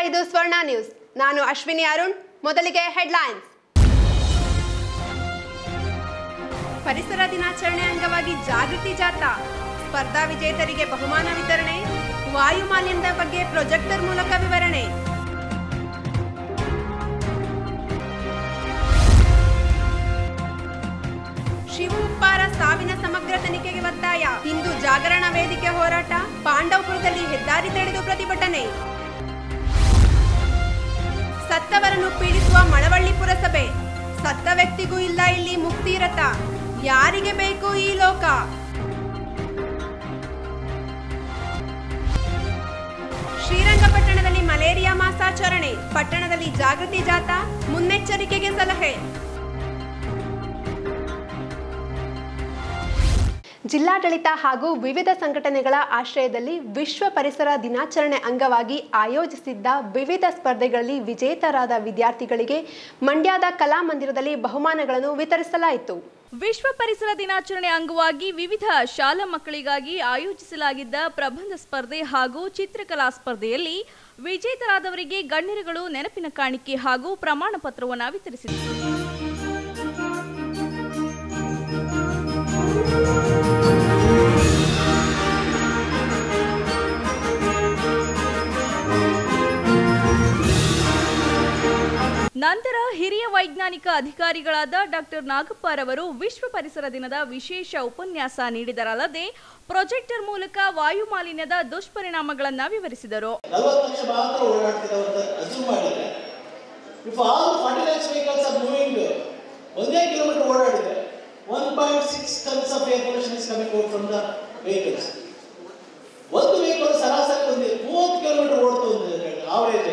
ಇದು ಸ್ವರ್ಣ ನ್ಯೂಸ್ ನಾನು ಅಶ್ವಿನಿ ಅರುಣ್ ಮೊದಲಿಗೆ ಹೆಡ್ಲೈನ್ಸ್ ಪರಿಸರ ದಿನಾಚರಣೆ ಅಂಗವಾಗಿ ಜಾಗೃತಿ ಜಾಥಾ ಸ್ಪರ್ಧಾ ವಿಜೇತರಿಗೆ ಬಹುಮಾನ ವಿತರಣೆ ವಾಯು ಮಾಲಿನ್ಯದ ಬಗ್ಗೆ ಪ್ರೊಜೆಕ್ಟರ್ ಮೂಲಕ ವಿವರಣೆ ಶಿವು ಉಪ್ಪಾರ ಸಾವಿನ ಸಮಗ್ರ ತನಿಖೆಗೆ ಒತ್ತಾಯ ಹಿಂದೂ ಜಾಗರಣ ವೇದಿಕೆ ಹೋರಾಟ ಪಾಂಡವಪುರದಲ್ಲಿ ಹೆದ್ದಾರಿ ತಡೆದು ಪ್ರತಿಭಟನೆ ಸತ್ತವರನ್ನು ಪೀಡಿಸುವ ಮಳವಳ್ಳಿ ಪುರಸಭೆ ಸತ್ತ ವ್ಯಕ್ತಿಗೂ ಇಲ್ಲ ಇಲ್ಲಿ ಮುಕ್ತಿರತ ಯಾರಿಗೆ ಬೇಕು ಈ ಲೋಕ ಶ್ರೀರಂಗಪಟ್ಟಣದಲ್ಲಿ ಮಲೇರಿಯಾ ಮಾಸಾಚರಣೆ ಪಟ್ಟಣದಲ್ಲಿ ಜಾಗೃತಿ ಜಾಥಾ ಮುನ್ನೆಚ್ಚರಿಕೆಗೆ ಸಲಹೆ ಜಿಲ್ಲಾಡಳಿತ ಹಾಗೂ ವಿವಿಧ ಸಂಘಟನೆಗಳ ಆಶ್ರಯದಲ್ಲಿ ವಿಶ್ವ ಪರಿಸರ ದಿನಾಚರಣೆ ಅಂಗವಾಗಿ ಆಯೋಜಿಸಿದ್ದ ವಿವಿಧ ಸ್ಪರ್ಧೆಗಳಲ್ಲಿ ವಿಜೇತರಾದ ವಿದ್ಯಾರ್ಥಿಗಳಿಗೆ ಮಂಡ್ಯದ ಕಲಾಮಂದಿರದಲ್ಲಿ ಬಹುಮಾನಗಳನ್ನು ವಿತರಿಸಲಾಯಿತು ವಿಶ್ವ ಪರಿಸರ ದಿನಾಚರಣೆ ಅಂಗವಾಗಿ ವಿವಿಧ ಶಾಲಾ ಮಕ್ಕಳಿಗಾಗಿ ಆಯೋಜಿಸಲಾಗಿದ್ದ ಪ್ರಬಂಧ ಸ್ಪರ್ಧೆ ಹಾಗೂ ಚಿತ್ರಕಲಾ ಸ್ಪರ್ಧೆಯಲ್ಲಿ ವಿಜೇತರಾದವರಿಗೆ ಗಣ್ಯರುಗಳು ನೆನಪಿನ ಕಾಣಿಕೆ ಹಾಗೂ ಪ್ರಮಾಣ ಪತ್ರವನ್ನು ವಿತರಿಸಿದರು ನಂತರ ಹಿರಿಯ ವೈಜ್ಞಾನಿಕ ಅಧಿಕಾರಿಗಳಾದ ಡಾಕ್ಟರ್ ನಾಗಪ್ಪರವರು ವಿಶ್ವ ಪರಿಸರ ದಿನದ ವಿಶೇಷ ಉಪನ್ಯಾಸ ನೀಡಿದರಲ್ಲದೆ ಪ್ರೊಜೆಕ್ಟರ್ ಮೂಲಕ ವಾಯು ಮಾಲಿನ್ಯದ ದುಷ್ಪರಿಣಾಮಗಳನ್ನು ವಿವರಿಸಿದರು ನಲವತ್ತು ಲಕ್ಷ ಮಾತ್ರ ಓಡಾಡ್ತಿದ್ದಾವೆ ಅಂತ ಅಸ್ಯೂಮ್ ಮಾಡಿದ್ರೆ if all forty lakhs vehicles are moving ಒಂದೇ ಕಿಲೋಮೀಟರ್ ಓಡಾಡಿದ್ರೆ one point six tons of air pollution is coming out from the vehicles ಒಂದು ವೆಹಿಕಲ್ ಸರಾಸರಿ ಒಂದು ಮೂವತ್ತು ಕಿಲೋಮೀಟರ್ ಓಡ್ತು ಅಂತ average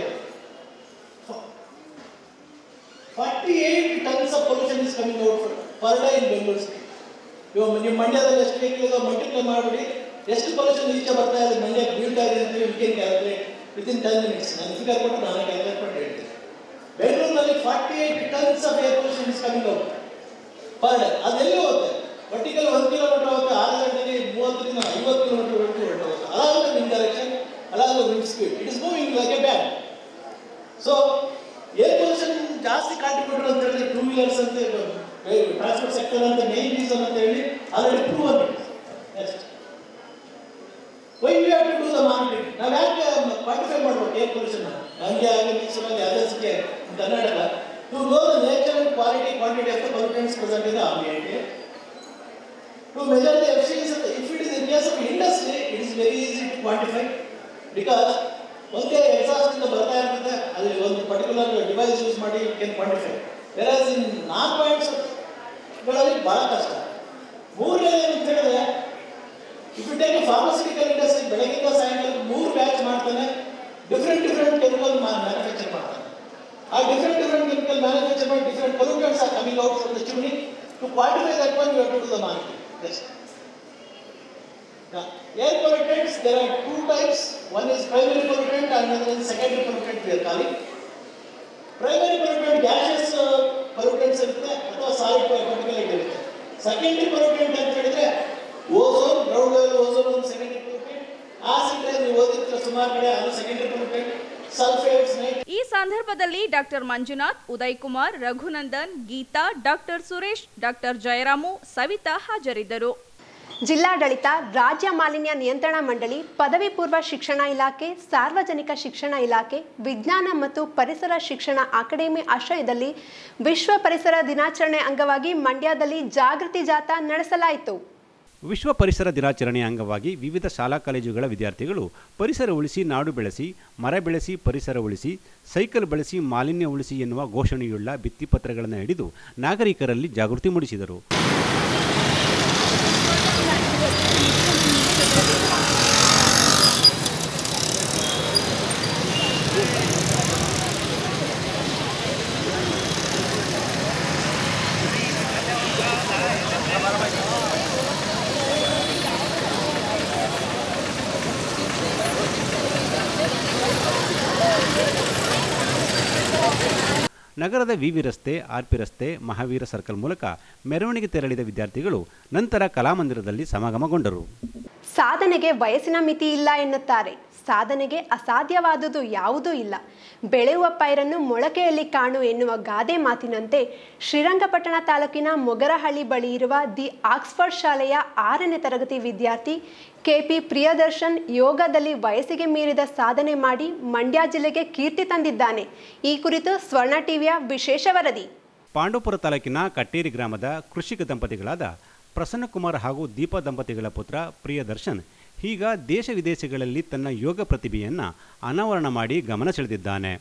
forty eight tons of pollution is coming out per day in Bengaluru city ಇವಾಗ ನಿಮ್ಮ ಮಂಡ್ಯದಲ್ಲಿ ಎಷ್ಟು ವೆಹಿಕಲ್ ಮಲ್ಟಿಪ್ಲೈ ಮಾಡಿಬಿಡಿ ಎಷ್ಟು ಪೊಲ್ಯೂಷನ್ ಈಚೆ ಬರ್ತಾ ಇದೆ ಮಂಡ್ಯಕ್ಕೆ ಬೀಳ್ತಾ ಇದೆ ಅಂತ we can calculate within ten minutes ನಾನು ಫಿಗರ್ ಕೊಟ್ಟು ನಾನು ಕ್ಯಾಲ್ಕುಲೇಟ್ ಮಾಡಿ ಹೇಳ್ತೀನಿ ಬೆಂಗಳೂರಿನಲ್ಲಿ forty eight tons of air pollution is coming out per day ಅದೆಲ್ಲಿ ಹೋಗುತ್ತೆ ವರ್ಟಿಕಲ್ ಒಂದು ಕಿಲೋಮೀಟರ್ ಹೋಗುತ್ತೆ ಆರು ಗಂಟೆಗೆ ಮೂವತ್ತರಿಂದ ಐವತ್ತು ಕಿಲೋಮೀಟರ್ ಹೊರಟು ಹೊರಟು ಹೋಗುತ್ತೆ ಅದಾಗುತ್ತೆ ವಿಂಡ್ ಡೈರೆಕ್ಷನ್ ಅದಾಗುತ್ತೆ wind speed it is moving like a bag so air pollution ಜಾಸ್ತಿ ಕಾಂಟ್ರಿಬ್ಯೂಟರ್ ಅಂತ ಹೇಳಿದ್ರೆ ಟೂ ವೀಲರ್ಸ್ ಅಂತ ಟ್ರಾನ್ಸ್ಪೋರ್ಟ್ ಸೆಕ್ಟರ್ ಅಂತ ಮೇನ್ ರೀಸನ್ ಅಂತ ಹೇಳಿ ಆಲ್ರೆಡಿ ಪ್ರೂವ್ ಆಗಿದೆ next why we have to do the market ನಾವು ಯಾಕೆ ಕ್ವಾಂಟಿಫೈ ಮಾಡ್ಬೇಕು ಏರ್ ಪೊಲ್ಯೂಷನ್ ಹಂಗೆ ಆಗಿ ಮಿಕ್ಸಲ್ಲಿ ಅದರ್ಸ್ಗೆ Karnataka to know the nature and quality quantity of the pollutants present in the ambient to measure the efficiency if it is in case of industry it is very easy to quantify because ಒಂದೇ exhaust ಇಂದ ಬರ್ತಾ ಇರ್ತದೆ ಅಲ್ಲಿ ಒಂದು particular device use ಮಾಡಿ you can quantify whereas in non points ಗಳಲ್ಲಿ ಬಹಳ ಕಷ್ಟ ಮೂರನೇ ಅಂತ ಹೇಳಿದ್ರೆ if you take pharmaceutical industry ಬೆಳಗಿಂದ ಸಾಯಂಕಾಲ ಮೂರು ಬ್ಯಾಚ್ ಮಾಡ್ತಾನೆ ಡಿಫ್ರೆಂಟ್ ಡಿಫ್ರೆಂಟ್ ಕೆಮಿಕಲ್ ಮ್ಯಾನುಫ್ಯಾಕ್ಚರ್ ಮಾಡ್ತಾನೆ ಆ ಡಿಫ್ರೆಂಟ್ ಡಿಫ್ರೆಂಟ್ ಕೆಮಿಕಲ್ ಮ್ಯಾನುಫ್ಯಾಕ್ಚರ್ ಮಾಡಿ different pollutants are coming out from the chimney to quantify that one you have to do the market next air pollutants there are two types one is primary pollutant and another is secondary pollutant we are calling primary pollutant gaseous uh, pollutants ಇರುತ್ತೆ ಅಥವಾ solid particle ಇರುತ್ತೆ secondary pollutant ಅಂತ ಹೇಳಿದ್ರೆ ozone ground level ozone ಒಂದು secondary pollutant acid ನೀವು ಓದಿರ್ತೀರ ಸುಮಾರು ಕಡೆ ಅದು ಸೆಕೆಂಡರಿ pollutant ಸಲ್ಫೇಟ್ಸ್ ನೈಟ್ ಈ ಸಂದರ್ಭದಲ್ಲಿ doctor Manjunath Uday Kumar Raghunandan Geetha doctor Suresh doctor Jayaramu Savitha ಹಾಜರಿದ್ದರು ಜಿಲ್ಲಾಡಳಿತ ರಾಜ್ಯ ಮಾಲಿನ್ಯ ನಿಯಂತ್ರಣ ಮಂಡಳಿ ಪದವಿ ಪೂರ್ವ ಶಿಕ್ಷಣ ಇಲಾಖೆ ಸಾರ್ವಜನಿಕ ಶಿಕ್ಷಣ ಇಲಾಖೆ ವಿಜ್ಞಾನ ಮತ್ತು ಪರಿಸರ ಶಿಕ್ಷಣ ಅಕಾಡೆಮಿ ಆಶ್ರಯದಲ್ಲಿ ವಿಶ್ವ ಪರಿಸರ ದಿನಾಚರಣೆ ಅಂಗವಾಗಿ ಮಂಡ್ಯದಲ್ಲಿ ಜಾಗೃತಿ ಜಾಥಾ ನಡೆಸಲಾಯಿತು ವಿಶ್ವ ಪರಿಸರ ದಿನಾಚರಣೆಯ ಅಂಗವಾಗಿ ವಿವಿಧ ಶಾಲಾ ಕಾಲೇಜುಗಳ ವಿದ್ಯಾರ್ಥಿಗಳು ಪರಿಸರ ಉಳಿಸಿ ನಾಡು ಬೆಳೆಸಿ ಮರ ಬೆಳೆಸಿ ಪರಿಸರ ಉಳಿಸಿ ಸೈಕಲ್ ಬಳಸಿ ಮಾಲಿನ್ಯ ಉಳಿಸಿ ಎನ್ನುವ ಘೋಷಣೆಯುಳ್ಳ ಭಿತ್ತಿಪತ್ರಗಳನ್ನು ಹಿಡಿದು ನಾಗರಿಕರಲ್ಲಿ ಜಾಗೃತಿ ಮೂಡಿಸಿದರು ನಗರದ ವಿವಿ ರಸ್ತೆ ಆರ್ಪಿ ರಸ್ತೆ ಮಹಾವೀರ ಸರ್ಕಲ್ ಮೂಲಕ ಮೆರವಣಿಗೆ ತೆರಳಿದ ವಿದ್ಯಾರ್ಥಿಗಳು ನಂತರ ಕಲಾಮಂದಿರದಲ್ಲಿ ಸಮಾಗಮಗೊಂಡರು ಸಾಧನೆಗೆ ವಯಸ್ಸಿನ ಮಿತಿ ಇಲ್ಲ ಎನ್ನುತ್ತಾರೆ ಸಾಧನೆಗೆ ಅಸಾಧ್ಯವಾದುದು ಯಾವುದೂ ಇಲ್ಲ ಬೆಳೆಯುವ ಪೈರನ್ನು ಮೊಳಕೆಯಲ್ಲಿ ಕಾಣು ಎನ್ನುವ ಗಾದೆ ಮಾತಿನಂತೆ ಶ್ರೀರಂಗಪಟ್ಟಣ ತಾಲೂಕಿನ ಮೊಗರಹಳ್ಳಿ ಬಳಿ ಇರುವ ದಿ ಆಕ್ಸ್ಫರ್ಡ್ ಶಾಲೆಯ ಆರನೇ ತರಗತಿ ವಿದ್ಯಾರ್ಥಿ ಕೆಪಿ ಪ್ರಿಯದರ್ಶನ್ ಯೋಗದಲ್ಲಿ ವಯಸ್ಸಿಗೆ ಮೀರಿದ ಸಾಧನೆ ಮಾಡಿ ಮಂಡ್ಯ ಜಿಲ್ಲೆಗೆ ಕೀರ್ತಿ ತಂದಿದ್ದಾನೆ ಈ ಕುರಿತು ಸ್ವರ್ಣ ಟಿವಿಯ ವಿಶೇಷ ವರದಿ ಪಾಂಡವಪುರ ತಾಲೂಕಿನ ಕಟ್ಟೇರಿ ಗ್ರಾಮದ ಕೃಷಿಕ ದಂಪತಿಗಳಾದ ಪ್ರಸನ್ನಕುಮಾರ್ ಹಾಗೂ ದೀಪಾ ದಂಪತಿಗಳ ಪುತ್ರ ಪ್ರಿಯದರ್ಶನ್ ಈಗ ದೇಶ ವಿದೇಶಗಳಲ್ಲಿ ತನ್ನ ಯೋಗ ಪ್ರತಿಭೆಯನ್ನು ಅನಾವರಣ ಮಾಡಿ ಗಮನ ಸೆಳೆದಿದ್ದಾನೆ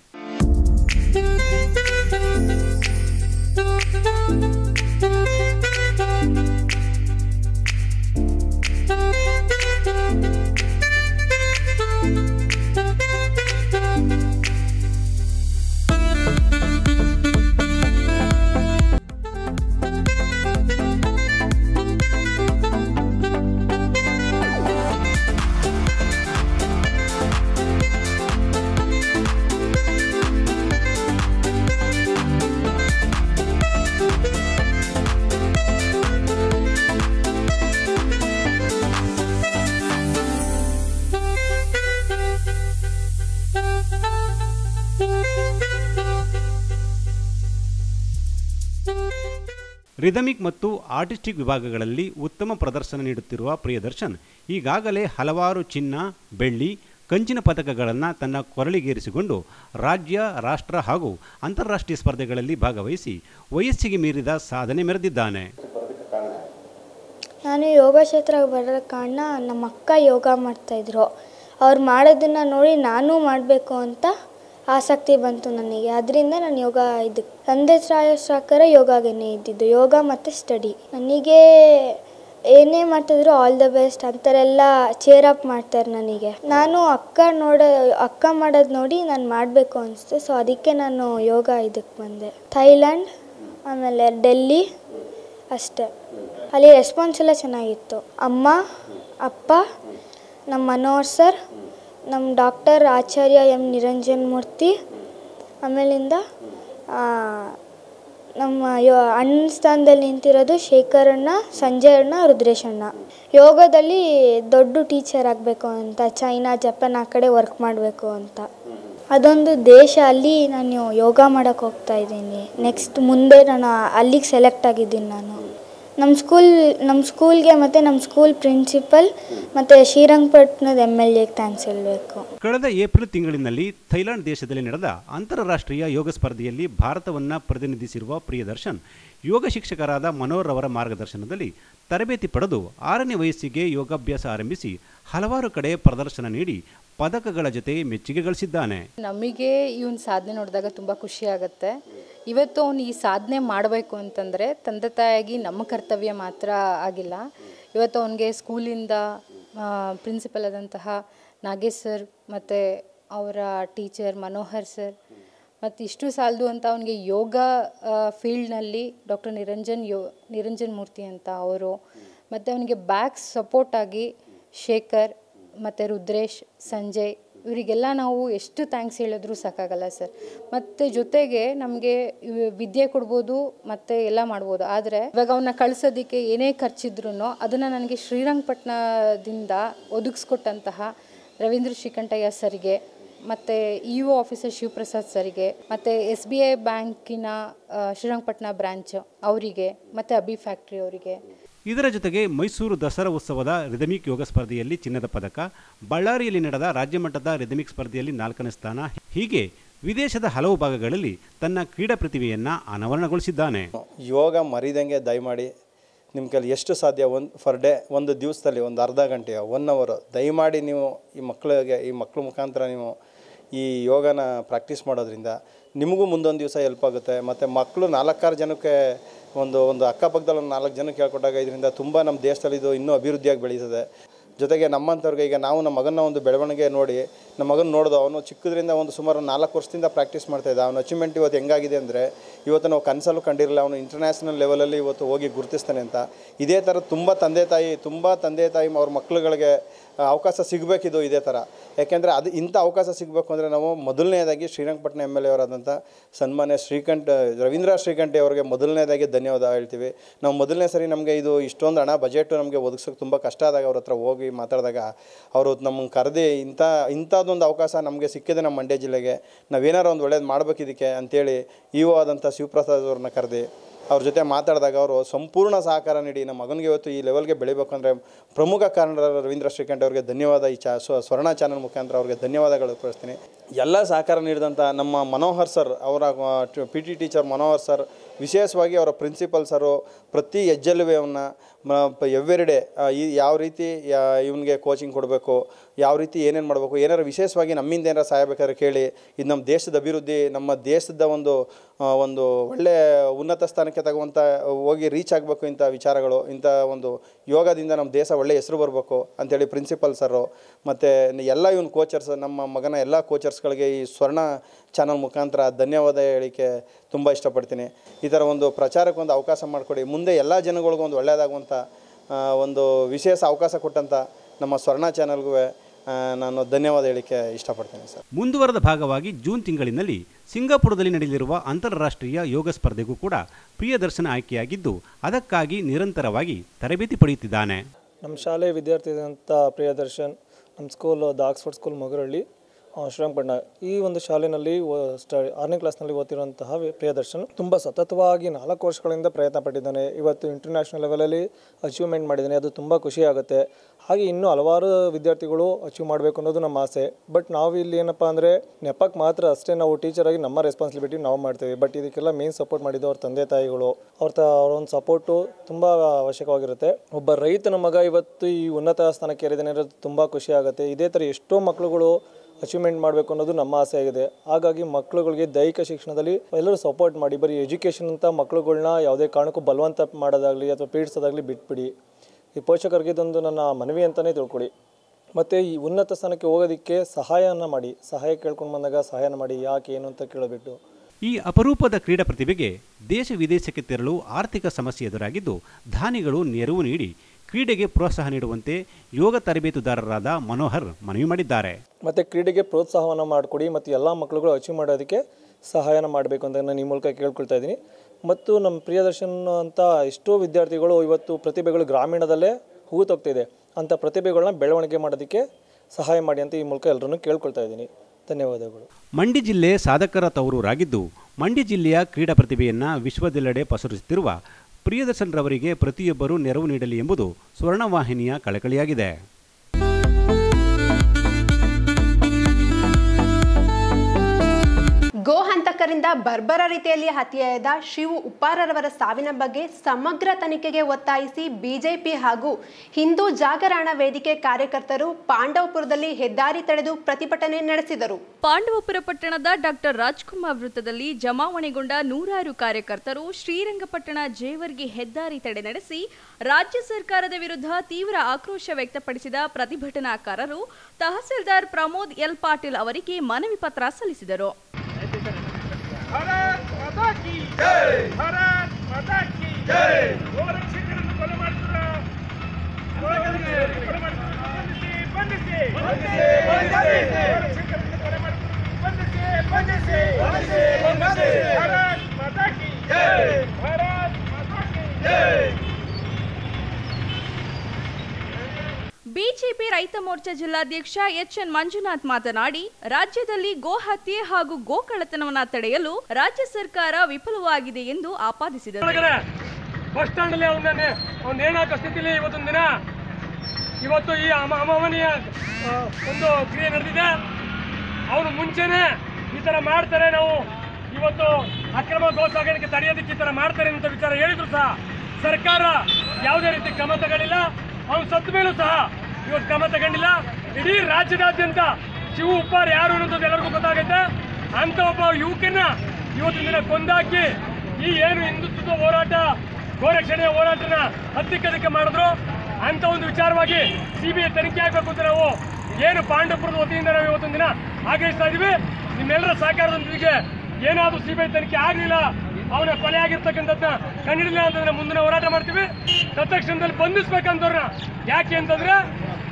ರಿದಮಿಕ್ ಮತ್ತು ಆರ್ಟಿಸ್ಟಿಕ್ ವಿಭಾಗಗಳಲ್ಲಿ ಉತ್ತಮ ಪ್ರದರ್ಶನ ನೀಡುತ್ತಿರುವ ಪ್ರಿಯದರ್ಶನ್ ಈಗಾಗಲೇ ಹಲವಾರು ಚಿನ್ನ ಬೆಳ್ಳಿ ಕಂಚಿನ ಪದಕಗಳನ್ನು ತನ್ನ ಕೊರಳಿಗೇರಿಸಿಕೊಂಡು ರಾಜ್ಯ ರಾಷ್ಟ್ರ ಹಾಗೂ ಅಂತಾರಾಷ್ಟ್ರೀಯ ಸ್ಪರ್ಧೆಗಳಲ್ಲಿ ಭಾಗವಹಿಸಿ ವಯಸ್ಸಿಗೆ ಮೀರಿದ ಸಾಧನೆ ಮೆರೆದಿದ್ದಾನೆ ನಾನು ಯೋಗ ಕ್ಷೇತ್ರಕ್ಕೆ ಬರೋಕ್ಕೆ ಕಾರಣ ನಮ್ಮ ಅಕ್ಕ ಯೋಗ ಮಾಡ್ತಾಯಿದ್ರು ಅವ್ರು ಮಾಡೋದನ್ನು ನೋಡಿ ನಾನು ಮಾಡಬೇಕು ಅಂತ ಆಸಕ್ತಿ ಬಂತು ನನಗೆ ಅದರಿಂದ ನಾನು ಯೋಗ ಇದು ತಂದೆ ತಾಯಿ ಸಾಕರ ಯೋಗಾಗೇನೆ ಇದ್ದಿದ್ದು ಯೋಗ ಮತ್ತು ಸ್ಟಡಿ ನನಗೆ ಏನೇ ಮಾಡ್ತಿದ್ರು ಆಲ್ ದ ಬೆಸ್ಟ್ ಅಂತಾರೆಲ್ಲ ಚೇರ್ ಅಪ್ ಮಾಡ್ತಾರೆ ನನಗೆ ನಾನು ಅಕ್ಕ ನೋಡೋ ಅಕ್ಕ ಮಾಡೋದು ನೋಡಿ ನಾನು ಮಾಡಬೇಕು ಅನಿಸ್ತು ಸೊ ಅದಕ್ಕೆ ನಾನು ಯೋಗ ಇದಕ್ಕೆ ಬಂದೆ ಥೈಲ್ಯಾಂಡ್ ಆಮೇಲೆ ಡೆಲ್ಲಿ ಅಷ್ಟೇ ಅಲ್ಲಿ ರೆಸ್ಪಾನ್ಸ್ ಎಲ್ಲ ಚೆನ್ನಾಗಿತ್ತು ಅಮ್ಮ ಅಪ್ಪ ನಮ್ಮ ಮನೋಹರ್ ಸರ್ ನಮ್ಮ ಡಾಕ್ಟರ್ ಆಚಾರ್ಯ ಎಂ ನಿರಂಜನ್ ಮೂರ್ತಿ ಆಮೇಲಿಂದ ಆ, ನಮ್ಮ ಯೋ ಅಣ್ಣ ಸ್ಥಾನದಲ್ಲಿ ನಿಂತಿರೋದು ಶೇಖರಣ್ಣ ಸಂಜಯ್ ಅಣ್ಣ ರುದ್ರೇಶ್ ಅಣ್ಣ ಯೋಗದಲ್ಲಿ ದೊಡ್ಡ ಟೀಚರ್ ಆಗಬೇಕು ಅಂತ ಚೈನಾ ಜಪಾನ್ ಆ ಕಡೆ ವರ್ಕ್ ಮಾಡಬೇಕು ಅಂತ ಅದೊಂದು ದೇಶ ಅಲ್ಲಿ ನಾನು ಯೋಗ ಮಾಡೋಕ್ಕೆ ಹೋಗ್ತಾ ಇದ್ದೀನಿ ನೆಕ್ಸ್ಟ್ ಮುಂದೆ ನಾನು ಅಲ್ಲಿಗೆ ಸೆಲೆಕ್ಟ್ ಆಗಿದ್ದೀನಿ ನಾನು ನಮ್ಮ ಸ್ಕೂಲ್ ನಮ್ಮ ಸ್ಕೂಲ್ಗೆ ಮತ್ತು ನಮ್ಮ ಸ್ಕೂಲ್ ಪ್ರಿನ್ಸಿಪಲ್ ಮತ್ತು ಶ್ರೀರಂಗಪಟ್ಟಣದ ಎಮ್ ಎಲ್ ಎಗೆ ಥ್ಯಾಂಕ್ಸ್ ಹೇಳಬೇಕು ಕಳೆದ ಏಪ್ರಿಲ್ ತಿಂಗಳಿನಲ್ಲಿ ಥೈಲ್ಯಾಂಡ್ ದೇಶದಲ್ಲಿ ನಡೆದ ಅಂತಾರಾಷ್ಟ್ರೀಯ ಯೋಗ ಸ್ಪರ್ಧೆಯಲ್ಲಿ ಭಾರತವನ್ನು ಪ್ರತಿನಿಧಿಸಿರುವ ಪ್ರಿಯದರ್ಶನ್ ಯೋಗ ಶಿಕ್ಷಕರಾದ ಮನೋಹರ್ ಅವರ ಮಾರ್ಗದರ್ಶನದಲ್ಲಿ ತರಬೇತಿ ಪಡೆದು ಆರನೇ ವಯಸ್ಸಿಗೆ ಯೋಗಾಭ್ಯಾಸ ಆರಂಭಿಸಿ ಹಲವಾರು ಕಡೆ ಪ್ರದರ್ಶನ ನೀಡಿ ಪದಕಗಳ ಜೊತೆ ಮೆಚ್ಚುಗೆ ಗಳಿಸಿದ್ದಾನೆ ನಮಗೆ ಇವನ್ ಸಾಧನೆ ನೋಡಿದಾಗ ತುಂಬ ಖುಷಿ ಆಗುತ್ತೆ ಇವತ್ತು ಅವನು ಈ ಸಾಧನೆ ಮಾಡಬೇಕು ಅಂತಂದರೆ ತಂದೆ ತಾಯಿಯಾಗಿ ನಮ್ಮ ಕರ್ತವ್ಯ ಮಾತ್ರ ಆಗಿಲ್ಲ ಇವತ್ತು ಅವನಿಗೆ ಸ್ಕೂಲಿಂದ ಪ್ರಿನ್ಸಿಪಲ್ ಆದಂತಹ ನಾಗೇಶ್ ಸರ್ ಮತ್ತು ಅವರ ಟೀಚರ್ ಮನೋಹರ್ ಸರ್ ಮತ್ತು ಇಷ್ಟು ಸಾಲದು ಅಂತ ಅವನಿಗೆ ಯೋಗ ಫೀಲ್ಡ್ನಲ್ಲಿ ಡಾಕ್ಟರ್ ನಿರಂಜನ್ ಯೋ ನಿರಂಜನ್ ಮೂರ್ತಿ ಅಂತ ಅವರು ಮತ್ತು ಅವನಿಗೆ ಬ್ಯಾಕ್ ಸಪೋರ್ಟ್ ಆಗಿ ಶೇಖರ್ ಮತ್ತು ರುದ್ರೇಶ್ ಸಂಜಯ್ ಇವರಿಗೆಲ್ಲ ನಾವು ಎಷ್ಟು ಥ್ಯಾಂಕ್ಸ್ ಹೇಳಿದ್ರು ಸಾಕಾಗಲ್ಲ ಸರ್ ಮತ್ತು ಜೊತೆಗೆ ನಮಗೆ ವಿದ್ಯೆ ಕೊಡ್ಬೋದು ಮತ್ತು ಎಲ್ಲ ಮಾಡ್ಬೋದು ಆದರೆ ಇವಾಗ ಅವನ್ನ ಕಳ್ಸೋದಕ್ಕೆ ಏನೇ ಖರ್ಚಿದ್ರು ಅದನ್ನು ನನಗೆ ಶ್ರೀರಂಗಪಟ್ಟಣದಿಂದ ಒದಗಿಸ್ಕೊಟ್ಟಂತಹ ರವೀಂದ್ರ ಶ್ರೀಕಂಠಯ್ಯ ಸರ್ಗೆ ಮತ್ತು ಇ ಒ ಆಫೀಸರ್ ಶಿವಪ್ರಸಾದ್ ಸರ್ಗೆ ಮತ್ತು ಎಸ್ ಬಿ ಐ ಬ್ಯಾಂಕಿನ ಆ, ಶ್ರೀರಂಗಪಟ್ಟಣ ಬ್ರ್ಯಾಂಚ್ ಅವರಿಗೆ ಮತ್ತು ಅಬಿ ಫ್ಯಾಕ್ಟ್ರಿ ಅವರಿಗೆ ಇದರ ಜೊತೆಗೆ ಮೈಸೂರು ದಸರಾ ಉತ್ಸವದ ರಿದಮಿಕ್ ಯೋಗ ಸ್ಪರ್ಧೆಯಲ್ಲಿ ಚಿನ್ನದ ಪದಕ ಬಳ್ಳಾರಿಯಲ್ಲಿ ನಡೆದ ರಾಜ್ಯಮಟ್ಟದ ರಿದಮಿಕ್ ಸ್ಪರ್ಧೆಯಲ್ಲಿ ನಾಲ್ಕನೇ ಸ್ಥಾನ ಹೀಗೆ ವಿದೇಶದ ಹಲವು ಭಾಗಗಳಲ್ಲಿ ತನ್ನ ಕ್ರೀಡಾ ಪ್ರತಿಭೆಯನ್ನು ಅನಾವರಣಗೊಳಿಸಿದ್ದಾನೆ ಯೋಗ ಮರಿದಂಗೆ ದಯಮಾಡಿ ನಿಮ್ಮ ಕೈಲಿ ಎಷ್ಟು ಸಾಧ್ಯ ಒಂದು ಫರ್ ಡೇ ಒಂದು ದಿವಸದಲ್ಲಿ ಒಂದು ಅರ್ಧ ಗಂಟೆ ಒನ್ ಅವರು ದಯಮಾಡಿ ನೀವು ಈ ಮಕ್ಕಳಿಗೆ ಈ ಮಕ್ಕಳ ಮುಖಾಂತರ ನೀವು ಈ ಯೋಗನ ಪ್ರಾಕ್ಟೀಸ್ ಮಾಡೋದ್ರಿಂದ ನಿಮಗೂ ಮುಂದೊಂದು ದಿವಸ ಹೆಲ್ಪ್ ಆಗುತ್ತೆ ಮತ್ತು ಮಕ್ಕಳು ನಾಲ್ಕಾರು ಜನಕ್ಕೆ ಒಂದು ಒಂದು ಅಕ್ಕಪಕ್ಕದಲ್ಲಿ ಒಂದು ನಾಲ್ಕು ಜನಕ್ಕೆ ಹೇಳ್ಕೊಟ್ಟಾಗ ಇದರಿಂದ ತುಂಬ ನಮ್ಮ ದೇಶದಲ್ಲಿ ಇದು ಇನ್ನೂ ಅಭಿವೃದ್ಧಿಯಾಗಿ ಬೆಳೀತದೆ ಜೊತೆಗೆ ನಮ್ಮಂಥವ್ರಿಗೆ ಈಗ ನಾವು ನಮ್ಮ ಮಗನ ಒಂದು ಬೆಳವಣಿಗೆ ನೋಡಿ ನಮ್ಮ ಮಗನ ನೋಡ್ದು ಅವನು ಚಿಕ್ಕದ್ರಿಂದ ಒಂದು ಸುಮಾರು ನಾಲ್ಕು ವರ್ಷದಿಂದ ಪ್ರಾಕ್ಟೀಸ್ ಮಾಡ್ತಾ ಇದ್ದ ಅವನ ಅಚೀವ್ಮೆಂಟ್ ಇವತ್ತು ಹೆಂಗಾಗಿದೆ ಅಂದರೆ ಇವತ್ತು ನಾವು ಕನಸಲ್ಲೂ ಕಂಡಿರಲಿಲ್ಲ ಅವನು ಇಂಟರ್ನ್ಯಾಷನಲ್ ಲೆವೆಲಲ್ಲಿ ಇವತ್ತು ಹೋಗಿ ಗುರುತಿಸ್ತಾನೆ ಅಂತ ಇದೇ ಥರ ತುಂಬ ತಂದೆ ತಾಯಿ ತುಂಬ ತಂದೆ ತಾಯಿ ಅವ್ರ ಮಕ್ಕಳುಗಳಿಗೆ ಅವಕಾಶ ಸಿಗಬೇಕಿದು ಇದೇ ಥರ ಯಾಕೆಂದರೆ ಅದು ಇಂಥ ಅವಕಾಶ ಸಿಗಬೇಕು ಅಂದರೆ ನಾವು ಮೊದಲನೇದಾಗಿ ಶ್ರೀರಂಗಪಟ್ಟಣ ಎಮ್ ಎಲ್ ಎ ಅವರಾದಂಥ ಸನ್ಮಾನ್ಯ ಶ್ರೀಕಂಠ ರವೀಂದ್ರ ಶ್ರೀಕಂಠಿ ಅವರಿಗೆ ಮೊದಲನೇದಾಗಿ ಧನ್ಯವಾದ ಹೇಳ್ತೀವಿ ನಾವು ಮೊದಲನೇ ಸರಿ ನಮಗೆ ಇದು ಇಷ್ಟೊಂದು ಹಣ ಬಜೆಟ್ ನಮಗೆ ಒದಗಿಸೋಕೆ ತುಂಬ ಕಷ್ಟ ಆದಾಗ ಅವ್ರ ಹತ್ರ ಹೋಗಿ ಮಾತಾಡಿದಾಗ ಅವರು ನಮ್ಮನ್ನು ಕರೆದಿ ಇಂಥ ಇಂಥದ್ದೊಂದು ಅವಕಾಶ ನಮಗೆ ಸಿಕ್ಕಿದೆ ನಮ್ಮ ಮಂಡ್ಯ ಜಿಲ್ಲೆಗೆ ನಾವೇನಾರು ಒಂದು ಒಳ್ಳೇದು ಮಾಡ್ಬೇಕು ಇದಕ್ಕೆ ಅಂತೇಳಿ ಇ ಒ ಆದಂಥ ಶಿವಪ್ರಸಾದ್ ಅವ್ರನ್ನ ಕರೆದಿ ಅವ್ರ ಜೊತೆ ಮಾತಾಡಿದಾಗ ಅವರು ಸಂಪೂರ್ಣ ಸಹಕಾರ ನೀಡಿ ನಮ್ಮ ಮಗನಿಗೆ ಇವತ್ತು ಈ ಲೆವೆಲ್ಗೆ ಬೆಳಿಬೇಕು ಅಂದರೆ ಪ್ರಮುಖ ಕಾರಣರಾದ ರವೀಂದ್ರ ಶ್ರೀಕಂಠ ಅವರಿಗೆ ಧನ್ಯವಾದ ಈ ಚಾ ಸ್ವ- ಸ್ವರ್ಣ ಚಾನಲ್ ಮುಖಾಂತರ ಅವ್ರಿಗೆ ಧನ್ಯವಾದಗಳು ತೋರಿಸ್ತೀನಿ ಎಲ್ಲ ಸಹಕಾರ ನೀಡಿದಂಥ ನಮ್ಮ ಮನೋಹರ್ ಸರ್ ಅವರ P T teacher Manohar sir ವಿಶೇಷವಾಗಿ ಅವರ ಪ್ರಿನ್ಸಿಪಲ್ ಸರು ಪ್ರತಿ ಹೆಜ್ಜೆಲ್ಲೂ ಅವನ್ನ ಎವ್ರಿ ಡೇ ಈ ಯಾವ ರೀತಿ ಇವನಿಗೆ ಕೋಚಿಂಗ್ ಕೊಡಬೇಕು ಯಾವ ರೀತಿ ಏನೇನು ಮಾಡಬೇಕು ಏನಾರು ವಿಶೇಷವಾಗಿ ನಮ್ಮಿಂದ ಏನಾರು ಸಹಾಯ ಬೇಕಾದ್ರೆ ಕೇಳಿ ಇದು ನಮ್ಮ ದೇಶದ ಅಭಿವೃದ್ಧಿ ನಮ್ಮ ದೇಶದ ಒಂದು ಆ, ಒಂದು ಒಳ್ಳೆ ಉನ್ನತ ಸ್ಥಾನಕ್ಕೆ ತಗುವಂಥ ಹೋಗಿ ರೀಚ್ ಆಗಬೇಕು ಇಂಥ ವಿಚಾರಗಳು ಇಂಥ ಒಂದು ಯೋಗದಿಂದ ನಮ್ಮ ದೇಶ ಒಳ್ಳೆ ಹೆಸರು ಬರಬೇಕು ಅಂತೇಳಿ ಪ್ರಿನ್ಸಿಪಲ್ ಸರು ಮತ್ತು ಎಲ್ಲ ಇವನು ಕೋಚರ್ಸ್ ನಮ್ಮ ಮಗನ ಎಲ್ಲ ಕೋಚರ್ಸ್ಗಳಿಗೆ ಈ ಸ್ವರ್ಣ ಚಾನಲ್ ಮುಖಾಂತರ ಧನ್ಯವಾದ ಹೇಳಿಕೆ ತುಂಬ ಇಷ್ಟಪಡ್ತೀನಿ ಈ ಥರ ಒಂದು ಪ್ರಚಾರಕ್ಕೆ ಒಂದು ಅವಕಾಶ ಮಾಡಿಕೊಡಿ ಮುಂದೆ ಎಲ್ಲ ಜನಗಳಿಗೂ ಒಂದು ಒಳ್ಳೆಯದಾಗುವಂಥ ಆ, ಒಂದು ವಿಶೇಷ ಅವಕಾಶ ಕೊಟ್ಟಂಥ ನಮ್ಮ ಸ್ವರ್ಣ ಚಾನಲ್ಗೂ ನಾನು ಧನ್ಯವಾದ ಹೇಳಿಕೆ ಇಷ್ಟಪಡ್ತೀನಿ ಸರ್ ಮುಂದುವರೆದ ಭಾಗವಾಗಿ ಜೂನ್ ತಿಂಗಳಿನಲ್ಲಿ ಸಿಂಗಾಪುರದಲ್ಲಿ ನಡೆಯಲಿರುವ ಅಂತಾರಾಷ್ಟ್ರೀಯ ಯೋಗ ಸ್ಪರ್ಧೆಗೂ ಕೂಡ ಪ್ರಿಯದರ್ಶನ ಆಯ್ಕೆಯಾಗಿದ್ದು ಅದಕ್ಕಾಗಿ ನಿರಂತರವಾಗಿ ತರಬೇತಿ ಪಡೆಯುತ್ತಿದ್ದಾನೆ ನಮ್ಮ ಶಾಲೆ ವಿದ್ಯಾರ್ಥಿ ಅಂತ ಪ್ರಿಯದರ್ಶನ್ ನಮ್ಮ school the Oxford school Magurahalli ಆ, ಶ್ರೀರಂಗಪಟ್ಟಣ ಈ ಒಂದು ಶಾಲೆಯಲ್ಲಿ ಓ- ಸ್ಟ ಆರನೇ ಕ್ಲಾಸ್ನಲ್ಲಿ ಓದ್ತಿರುವಂತಹ ವಿ- ಪ್ರಿಯದರ್ಶನ್ ತುಂಬ ಸತತವಾಗಿ ನಾಲ್ಕು ವರ್ಷಗಳಿಂದ ಪ್ರಯತ್ನ ಪಟ್ಟಿದ್ದಾನೆ ಇವತ್ತು ಇಂಟರ್ನ್ಯಾಷನಲ್ ಲೆವೆಲಲ್ಲಿ ಅಚೀವ್ಮೆಂಟ್ ಮಾಡಿದ್ದಾನೆ ಅದು ತುಂಬ ಖುಷಿಯಾಗುತ್ತೆ ಹಾಗೆ ಇನ್ನೂ ಹಲವಾರು ವಿದ್ಯಾರ್ಥಿಗಳು ಅಚೀವ್ ಮಾಡಬೇಕು ಅನ್ನೋದು ನಮ್ಮ ಆಸೆ ಬಟ್ ನಾವು ಇಲ್ಲಿ ಏನಪ್ಪ ಅಂದರೆ ನೆಪಕ್ಕೆ ಮಾತ್ರ ಅಷ್ಟೇ ನಾವು ಟೀಚರಾಗಿ ನಮ್ಮ ರೆಸ್ಪಾನ್ಸಿಬಿಲಿಟಿ ನಾವು ಮಾಡ್ತೀವಿ ಬಟ್ ಇದಕ್ಕೆಲ್ಲ ಮೇನ್ ಸಪೋರ್ಟ್ ಮಾಡಿದ್ದು ಅವ್ರ ತಂದೆ ತಾಯಿಗಳು ಅವ್ರ ತ ಅವ್ರ ಒಂದು ಸಪೋರ್ಟು ತುಂಬ ಅವಶ್ಯಕವಾಗಿರುತ್ತೆ ಒಬ್ಬ ರೈತನ ಮಗ ಇವತ್ತು ಈ ಉನ್ನತ ಸ್ಥಾನಕ್ಕೆ ಏರಿದ್ದಾನೆ ಅನ್ನೋದು ತುಂಬ ಖುಷಿ ಆಗುತ್ತೆ ಇದೇ ಥರ ಎಷ್ಟೋ ಮಕ್ಕಳುಗಳು ಅಚೀವ್ಮೆಂಟ್ ಮಾಡಬೇಕು ಅನ್ನೋದು ನಮ್ಮ ಆಸೆ ಆಗಿದೆ ಹಾಗಾಗಿ ಮಕ್ಕಳುಗಳಿಗೆ ದೈಹಿಕ ಶಿಕ್ಷಣದಲ್ಲಿ ಎಲ್ಲರೂ ಸಪೋರ್ಟ್ ಮಾಡಿ ಬರೀ ಎಜುಕೇಷನ್ ಅಂತ ಮಕ್ಕಳುಗಳ್ನ ಯಾವುದೇ ಕಾರಣಕ್ಕೂ ಬಲವಂತ ಮಾಡೋದಾಗಲಿ ಅಥವಾ ಪೀಡಿಸೋದಾಗಲಿ ಬಿಟ್ಬಿಡಿ ಈ ಪೋಷಕರಿಗೆ ಇದೊಂದು ನನ್ನ ಮನವಿ ಅಂತಲೇ ತಿಳ್ಕೊಡಿ ಮತ್ತು ಈ ಉನ್ನತ ಸ್ಥಾನಕ್ಕೆ ಹೋಗೋದಕ್ಕೆ ಸಹಾಯನ ಮಾಡಿ ಸಹಾಯ ಕೇಳ್ಕೊಂಡು ಬಂದಾಗ ಸಹಾಯನ ಮಾಡಿ ಯಾಕೆ ಏನು ಅಂತ ಕೇಳಬಿಟ್ಟು ಈ ಅಪರೂಪದ ಕ್ರೀಡಾ ಪ್ರತಿಭೆಗೆ ದೇಶ ವಿದೇಶಕ್ಕೆ ತೆರಳು ಆರ್ಥಿಕ ಸಮಸ್ಯೆ ಎದುರಾಗಿದ್ದು ದಾನಿಗಳು ನೆರವು ನೀಡಿ ಕ್ರೀಡೆಗೆ ಪ್ರೋತ್ಸಾಹ ನೀಡುವಂತೆ ಯೋಗ ತರಬೇತುದಾರರಾದ ಮನೋಹರ್ ಮನವಿ ಮಾಡಿದ್ದಾರೆ ಮತ್ತು ಕ್ರೀಡೆಗೆ ಪ್ರೋತ್ಸಾಹವನ್ನು ಮಾಡಿಕೊಡಿ ಮತ್ತು ಎಲ್ಲ ಮಕ್ಕಳುಗಳು ಅಚೀವ್ ಮಾಡೋದಕ್ಕೆ ಸಹಾಯನ ಮಾಡಬೇಕು ಅಂತ ನಾನು ಈ ಮೂಲಕ ಕೇಳ್ಕೊಳ್ತಾ ಇದ್ದೀನಿ ಮತ್ತು ನಮ್ಮ ಪ್ರಿಯದರ್ಶನ್ ಅಂತ ಎಷ್ಟೋ ವಿದ್ಯಾರ್ಥಿಗಳು ಇವತ್ತು ಪ್ರತಿಭೆಗಳು ಗ್ರಾಮೀಣದಲ್ಲೇ ಹೂತೋಗ್ತಿದೆ ಅಂಥ ಪ್ರತಿಭೆಗಳನ್ನ ಬೆಳವಣಿಗೆ ಮಾಡೋದಕ್ಕೆ ಸಹಾಯ ಮಾಡಿ ಅಂತ ಈ ಮೂಲಕ ಎಲ್ಲರನ್ನೂ ಕೇಳ್ಕೊಳ್ತಾ ಇದ್ದೀನಿ ಧನ್ಯವಾದಗಳು ಮಂಡ್ಯ ಜಿಲ್ಲೆ ಸಾಧಕರ ತವರೂರಾಗಿದ್ದು ಮಂಡ್ಯ ಜಿಲ್ಲೆಯ ಕ್ರೀಡಾ ಪ್ರತಿಭೆಯನ್ನು ವಿಶ್ವದೆಲ್ಲೆಡೆ ಪಸರಿಸುತ್ತಿರುವ ಪ್ರಿಯದರ್ಶನ್ ರವರಿಗೆ ಪ್ರತಿಯೊಬ್ಬರೂ ನೆರವು ನೀಡಲಿ ಎಂಬುದು ಸ್ವರ್ಣವಾಹಿನಿಯ ಕಳಕಳಿಯಾಗಿದೆ ಗೋ ಹಂತಕರಿಂದ ಬರ್ಬರ ರೀತಿಯಲ್ಲಿ ಹತ್ಯೆಯಾದ ಶಿವು ಉಪ್ಪಾರರವರ ಸಾವಿನ ಬಗ್ಗೆ ಸಮಗ್ರ ತನಿಖೆಗೆ ಒತ್ತಾಯಿಸಿ ಬಿಜೆಪಿ ಹಾಗೂ ಹಿಂದೂ ಜಾಗರಣ ವೇದಿಕೆ ಕಾರ್ಯಕರ್ತರು ಪಾಂಡವಪುರದಲ್ಲಿ ಹೆದ್ದಾರಿ ತಡೆದು ಪ್ರತಿಭಟನೆ ನಡೆಸಿದರು ಪಾಂಡವಪುರ ಪಟ್ಟಣದ ಡಾಕ್ಟರ್ ರಾಜ್ಕುಮಾರ್ ವೃತ್ತದಲ್ಲಿ ಜಮಾವಣೆಗೊಂಡ ನೂರಾರು ಕಾರ್ಯಕರ್ತರು ಶ್ರೀರಂಗಪಟ್ಟಣ ಜೇವರ್ಗಿ ಹೆದ್ದಾರಿ ತಡೆ ನಡೆಸಿ ರಾಜ್ಯ ಸರ್ಕಾರದ ವಿರುದ್ಧ ತೀವ್ರ ಆಕ್ರೋಶ ವ್ಯಕ್ತಪಡಿಸಿದ ಪ್ರತಿಭಟನಾಕಾರರು ತಹಸೀಲ್ದಾರ್ ಪ್ರಮೋದ್ ಎಲ್ ಪಾಟೀಲ್ ಅವರಿಗೆ ಮನವಿ ಪತ್ರ ಸಲ್ಲಿಸಿದರು ಭಾರತ್ ಮಾತಾ ಕಿ ಜೈ ಭಾರತ್ ಮಾತಾ ಕಿ ಜೈ ಗೋರಕ್ಷಕರನ್ನು ಕೊಲೆ ಮಾಡ್ತಾರ ಕೊಲೆ ಮಾಡ್ತಾರ ಬಂಧಿಸಿ ಬಂಧಿಸಿ ಗೋರಕ್ಷಕರನ್ನು ಕೊಲೆ ಮಾಡ್ತಾರ ಬಂಧಿಸಿ ಬಂಧಿಸಿ ಬಂಧಿಸಿ ಭಾರತ್ ಮಾತಾ ಕಿ ಜೈ ಭಾರತ್ ಮಾತಾ ಕಿ ಜೈ ಬಿಜೆಪಿ ರೈತ ಮೋರ್ಚಾ ಜಿಲ್ಲಾಧ್ಯಕ್ಷ ಎಚ್ ಎನ್ ಮಂಜುನಾಥ್ ಮಾತನಾಡಿ ರಾಜ್ಯದಲ್ಲಿ ಗೋ ಹತ್ಯೆ ಹಾಗೂ ಗೋ ಕಳ್ಳತನವನ್ನ ತಡೆಯಲು ರಾಜ್ಯ ಸರ್ಕಾರ ವಿಫಲವಾಗಿದೆ ಎಂದು ಆಪಾದಿಸಿದರು ಒಳಗಡೆ ಬಸ್ ಸ್ಟ್ಯಾಂಡ್ ಅಲ್ಲಿ ಅವನ್ನ ಅವ್ನು ನೇಣಾಕೋ ಸ್ಥಿತಿಲಿ ಇವತ್ತೊಂದು ದಿನ ಇವತ್ತು ಈ ಅಮ ಅಮಾನವೀಯ ಆ, ಒಂದು ಕ್ರಿಯೆ ನಡೆದಿದೆ ಅವನು ಮುಂಚೆನೆ ಈ ಥರ ಮಾಡ್ತಾರೆ ನಾವು ಇವತ್ತು ಅಕ್ರಮ ಗೋ ಸಾಗಾಣಿಕೆ ತಡೆಯೋದಕ್ಕೆ ಈ ಥರ ಮಾಡ್ತಾರೆ ಅಂತ ವಿಚಾರ ಹೇಳಿದ್ರು ಸಹ ಸರ್ಕಾರ ಯಾವುದೇ ರೀತಿ ಕ್ರಮ ತಗೊಂಡಿಲ್ಲ ಅವನು ಸತ್ತ ಮೇಲೂ ಸಹ ಇವತ್ತು ಕ್ರಮ ತಗೊಂಡಿಲ್ಲ ಇಡೀ ರಾಜ್ಯದಾದ್ಯಂತ ಶಿವು ಉಪ್ಪಾರ್ ಯಾರು ಅನ್ನೋದು ಎಲ್ಲರಿಗೂ ಗೊತ್ತಾಗುತ್ತೆ ಅಂತ ಒಬ್ಬ ಯುವಕನ ಇವತ್ತಿನ ದಿನ ಕೊಂದಾಕಿ ಈ ಏನು ಹಿಂದುತ್ವದ ಹೋರಾಟ ಗೋರಕ್ಷಣೆಯ ಹೋರಾಟನ ಹತ್ತಿಕ್ಕದಕ್ಕೆ ಮಾಡಿದ್ರು ಅಂತ ಒಂದು ವಿಚಾರವಾಗಿ ಸಿಬಿಐ ತನಿಖೆ ಆಗಬೇಕು ಅಂತ ನಾವು ಏನು ಪಾಂಡವಪುರದ ವತಿಯಿಂದ ನಾವು ಇವತ್ತೊಂದು ದಿನ ಆಗ್ರಹಿಸ್ತಾ ಇದೀವಿ ನಿಮ್ಮೆಲ್ಲರ ಸಹಕಾರದೊಂದಿಗೆ ಏನಾದರೂ ಸಿಬಿಐ ತನಿಖೆ ಆಗಲಿಲ್ಲ ಅವನ ಕೊಲೆ ಆಗಿರ್ತಕ್ಕಂಥದ್ದನ್ನ ಕಂಡಿಡಿಲ್ಲ ಅಂತಂದ್ರೆ ಮುಂದಿನ ಹೋರಾಟ ಮಾಡ್ತೀವಿ ತತ್ಕ್ಷಣದಲ್ಲಿ ಬಂಧಿಸ್ಬೇಕಂತವ್ರನ್ನ ಯಾಕೆ ಅಂತಂದ್ರೆ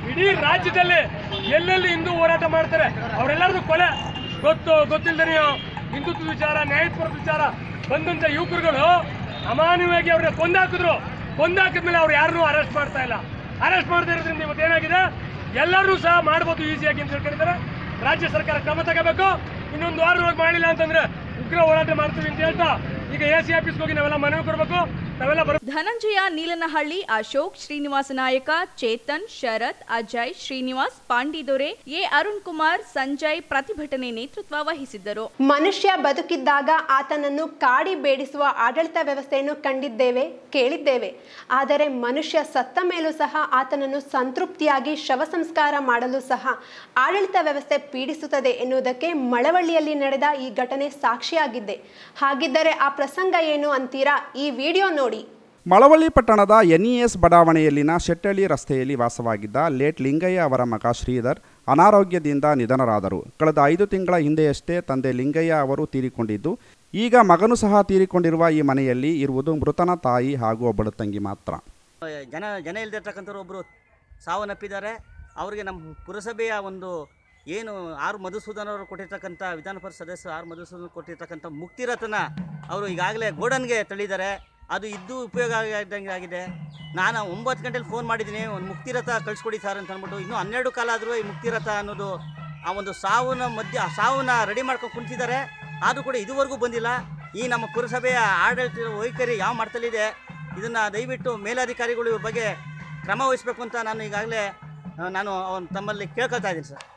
ಇಡೀ ರಾಜ್ಯದಲ್ಲಿ ಎಲ್ಲೆಲ್ಲಿ ಹಿಂದೂ ಹೋರಾಟ ಮಾಡ್ತಾರೆ ಅವರೆಲ್ಲರದು ಕೊಲೆ ಗೊತ್ತು ಗೊತ್ತಿಲ್ಲದೆ ನೀವು ಹಿಂದುತ್ವ ವಿಚಾರ ನ್ಯಾಯಪೂರ್ವ ವಿಚಾರ ಬಂದಂತ ಯುವಕರುಗಳು ಅಮಾನ್ಯವಾಗಿ ಅವ್ರನ್ನ ಕೊಂದಾಕಿದ್ರು ಕೊಂದಾಕಿದ್ಮೇಲೆ ಅವ್ರು ಯಾರನ್ನೂ ಅರೆಸ್ಟ್ ಮಾಡ್ತಾ ಇಲ್ಲ ಅರೆಸ್ಟ್ ಮಾಡದೇ ಇರೋದ್ರಿಂದ ಇವತ್ತು ಏನಾಗಿದೆ ಎಲ್ಲರೂ ಸಹ ಮಾಡ್ಬೋದು ಈಸಿಯಾಗಿ ಅಂತ ಹೇಳ್ಕೊಂಡಿದ್ದಾರೆ ರಾಜ್ಯ ಸರ್ಕಾರ ಕ್ರಮ ತಗೋಬೇಕು ಇನ್ನೊಂದು ವಾರದೊಳಗೆ ಮಾಡಿಲ್ಲ ಅಂತಂದ್ರೆ ಉಗ್ರ ಹೋರಾಟ ಮಾಡ್ತೀವಿ ಅಂತ ಹೇಳ್ತಾ ಈಗ ಎ ಸಿ ಆಫೀಸ್ಗೆ ಹೋಗಿ ನಾವೆಲ್ಲ ಮನವಿ ಕೊಡಬೇಕು ನಾವೆಲ್ಲ ಬರ ಧನಂಜಯ ನೀಲನಹಳ್ಳಿ ಅಶೋಕ್ ಶ್ರೀನಿವಾಸ ನಾಯಕ ಚೇತನ್ ಶರತ್ ಅಜಯ್ ಶ್ರೀನಿವಾಸ್ ಪಾಂಡಿದೊರೆ ಎ ಅರುಣ್ ಕುಮಾರ್ ಸಂಜಯ್ ಪ್ರತಿಭಟನೆ ನೇತೃತ್ವ ವಹಿಸಿದ್ದರು ಮನುಷ್ಯ ಬದುಕಿದ್ದಾಗ ಆತನನ್ನು ಕಾಡಿ ಬೇಡಿಸುವ ಆಡಳಿತ ವ್ಯವಸ್ಥೆಯನ್ನು ಕಂಡಿದ್ದೇವೆ ಕೇಳಿದ್ದೇವೆ ಆದರೆ ಮನುಷ್ಯ ಸತ್ತ ಮೇಲೂ ಸಹ ಆತನನ್ನು ಸಂತೃಪ್ತಿಯಾಗಿ ಶವ ಸಂಸ್ಕಾರ ಮಾಡಲು ಸಹ ಆಡಳಿತ ವ್ಯವಸ್ಥೆ ಪೀಡಿಸುತ್ತದೆ ಎನ್ನುವುದಕ್ಕೆ ಮಳವಳ್ಳಿಯಲ್ಲಿ ನಡೆದ ಈ ಘಟನೆ ಸಾಕ್ಷಿಯಾಗಿದ್ದೆ ಹಾಗಿದ್ದರೆ ಆ ಪ್ರಸಂಗ ಏನು ಅಂತೀರಾ ಈ ವಿಡಿಯೋ ನೋಡಿ ಮಳವಳ್ಳಿ ಪಟ್ಟಣದ ಎನ್ಇಎಸ್ ಬಡಾವಣೆಯಲ್ಲಿನ ಶೆಟ್ಟಳ್ಳಿ ರಸ್ತೆಯಲ್ಲಿ ವಾಸವಾಗಿದ್ದ ಲೇಟ್ ಲಿಂಗಯ್ಯ ಅವರ ಮಗ ಶ್ರೀಧರ್ ಅನಾರೋಗ್ಯದಿಂದ ನಿಧನರಾದರು ಕಳೆದ ಐದು ತಿಂಗಳ ಹಿಂದೆಯಷ್ಟೇ ತಂದೆ ಲಿಂಗಯ್ಯ ಅವರು ತೀರಿಕೊಂಡಿದ್ದು ಈಗ ಮಗನು ಸಹ ತೀರಿಕೊಂಡಿರುವ ಈ ಮನೆಯಲ್ಲಿ ಇರುವುದು ಮೃತನ ತಾಯಿ ಹಾಗೂ ಒಬ್ಬಳು ತಂಗಿ ಮಾತ್ರ ಜನ ಜನ ಇಲ್ದಿರ್ತಕ್ಕಂಥವ್ರು ಒಬ್ಬರು ಸಾವನ್ನಪ್ಪಿದ್ದಾರೆ ಅವರಿಗೆ ನಮ್ಮ ಪುರಸಭೆಯ ಒಂದು ಏನು ಆರ್ ಮಧುಸೂದನ್ ಅವರು ಕೊಟ್ಟಿರ್ತಕ್ಕಂಥ ವಿಧಾನ ಪರಿಷತ್ ಸದಸ್ಯರು ಆರ್ ಮಧುಸೂದನ್ ಕೊಟ್ಟಿರ್ತಕ್ಕಂಥ ಮುಕ್ತಿರತ್ನ ಅವರು ಈಗಾಗಲೇ ಗೋಡನ್ಗೆ ತಳ್ಳಿದ್ದಾರೆ ಅದು ಇದ್ದು ಉಪಯೋಗ ಆಗಿದ್ದಂಗೆ ಆಗಿದೆ ನಾನು ಒಂಬತ್ತು ಗಂಟೆಲಿ ಫೋನ್ ಮಾಡಿದ್ದೀನಿ ಒಂದು ಮುಕ್ತಿರಥ ಕಳಿಸ್ಕೊಡಿ ಸರ್ ಅಂತ ಅಂದ್ಬಿಟ್ಟು ಇನ್ನೂ ಹನ್ನೆರಡು ಕಾಲ ಆದರೂ ಈ ಮುಕ್ತಿರಥ ಅನ್ನೋದು ಆ ಒಂದು ಸಾವನ್ನ ಮಧ್ಯ ಆ ಸಾವನ್ನ ರೆಡಿ ಮಾಡ್ಕೊಂಡು ಕುಂತಿದ್ದಾರೆ ಆದರೂ ಕೂಡ ಇದುವರೆಗೂ ಬಂದಿಲ್ಲ ಈ ನಮ್ಮ ಪುರಸಭೆಯ ಆಡಳಿತ ವೈಖರಿ ಯಾವ ಮಟ್ಟದಲ್ಲಿದೆ ಇದನ್ನು ದಯವಿಟ್ಟು ಮೇಲಾಧಿಕಾರಿಗಳು ಇವ್ರ ಬಗ್ಗೆ ಕ್ರಮ ವಹಿಸಬೇಕು ಅಂತ ನಾನು ಈಗಾಗಲೇ ಆ, ನಾನು ಅವನ್ ತಮ್ಮಲ್ಲಿ ಕೇಳ್ಕೊತಾ ಇದ್ದೀನಿ ಸರ್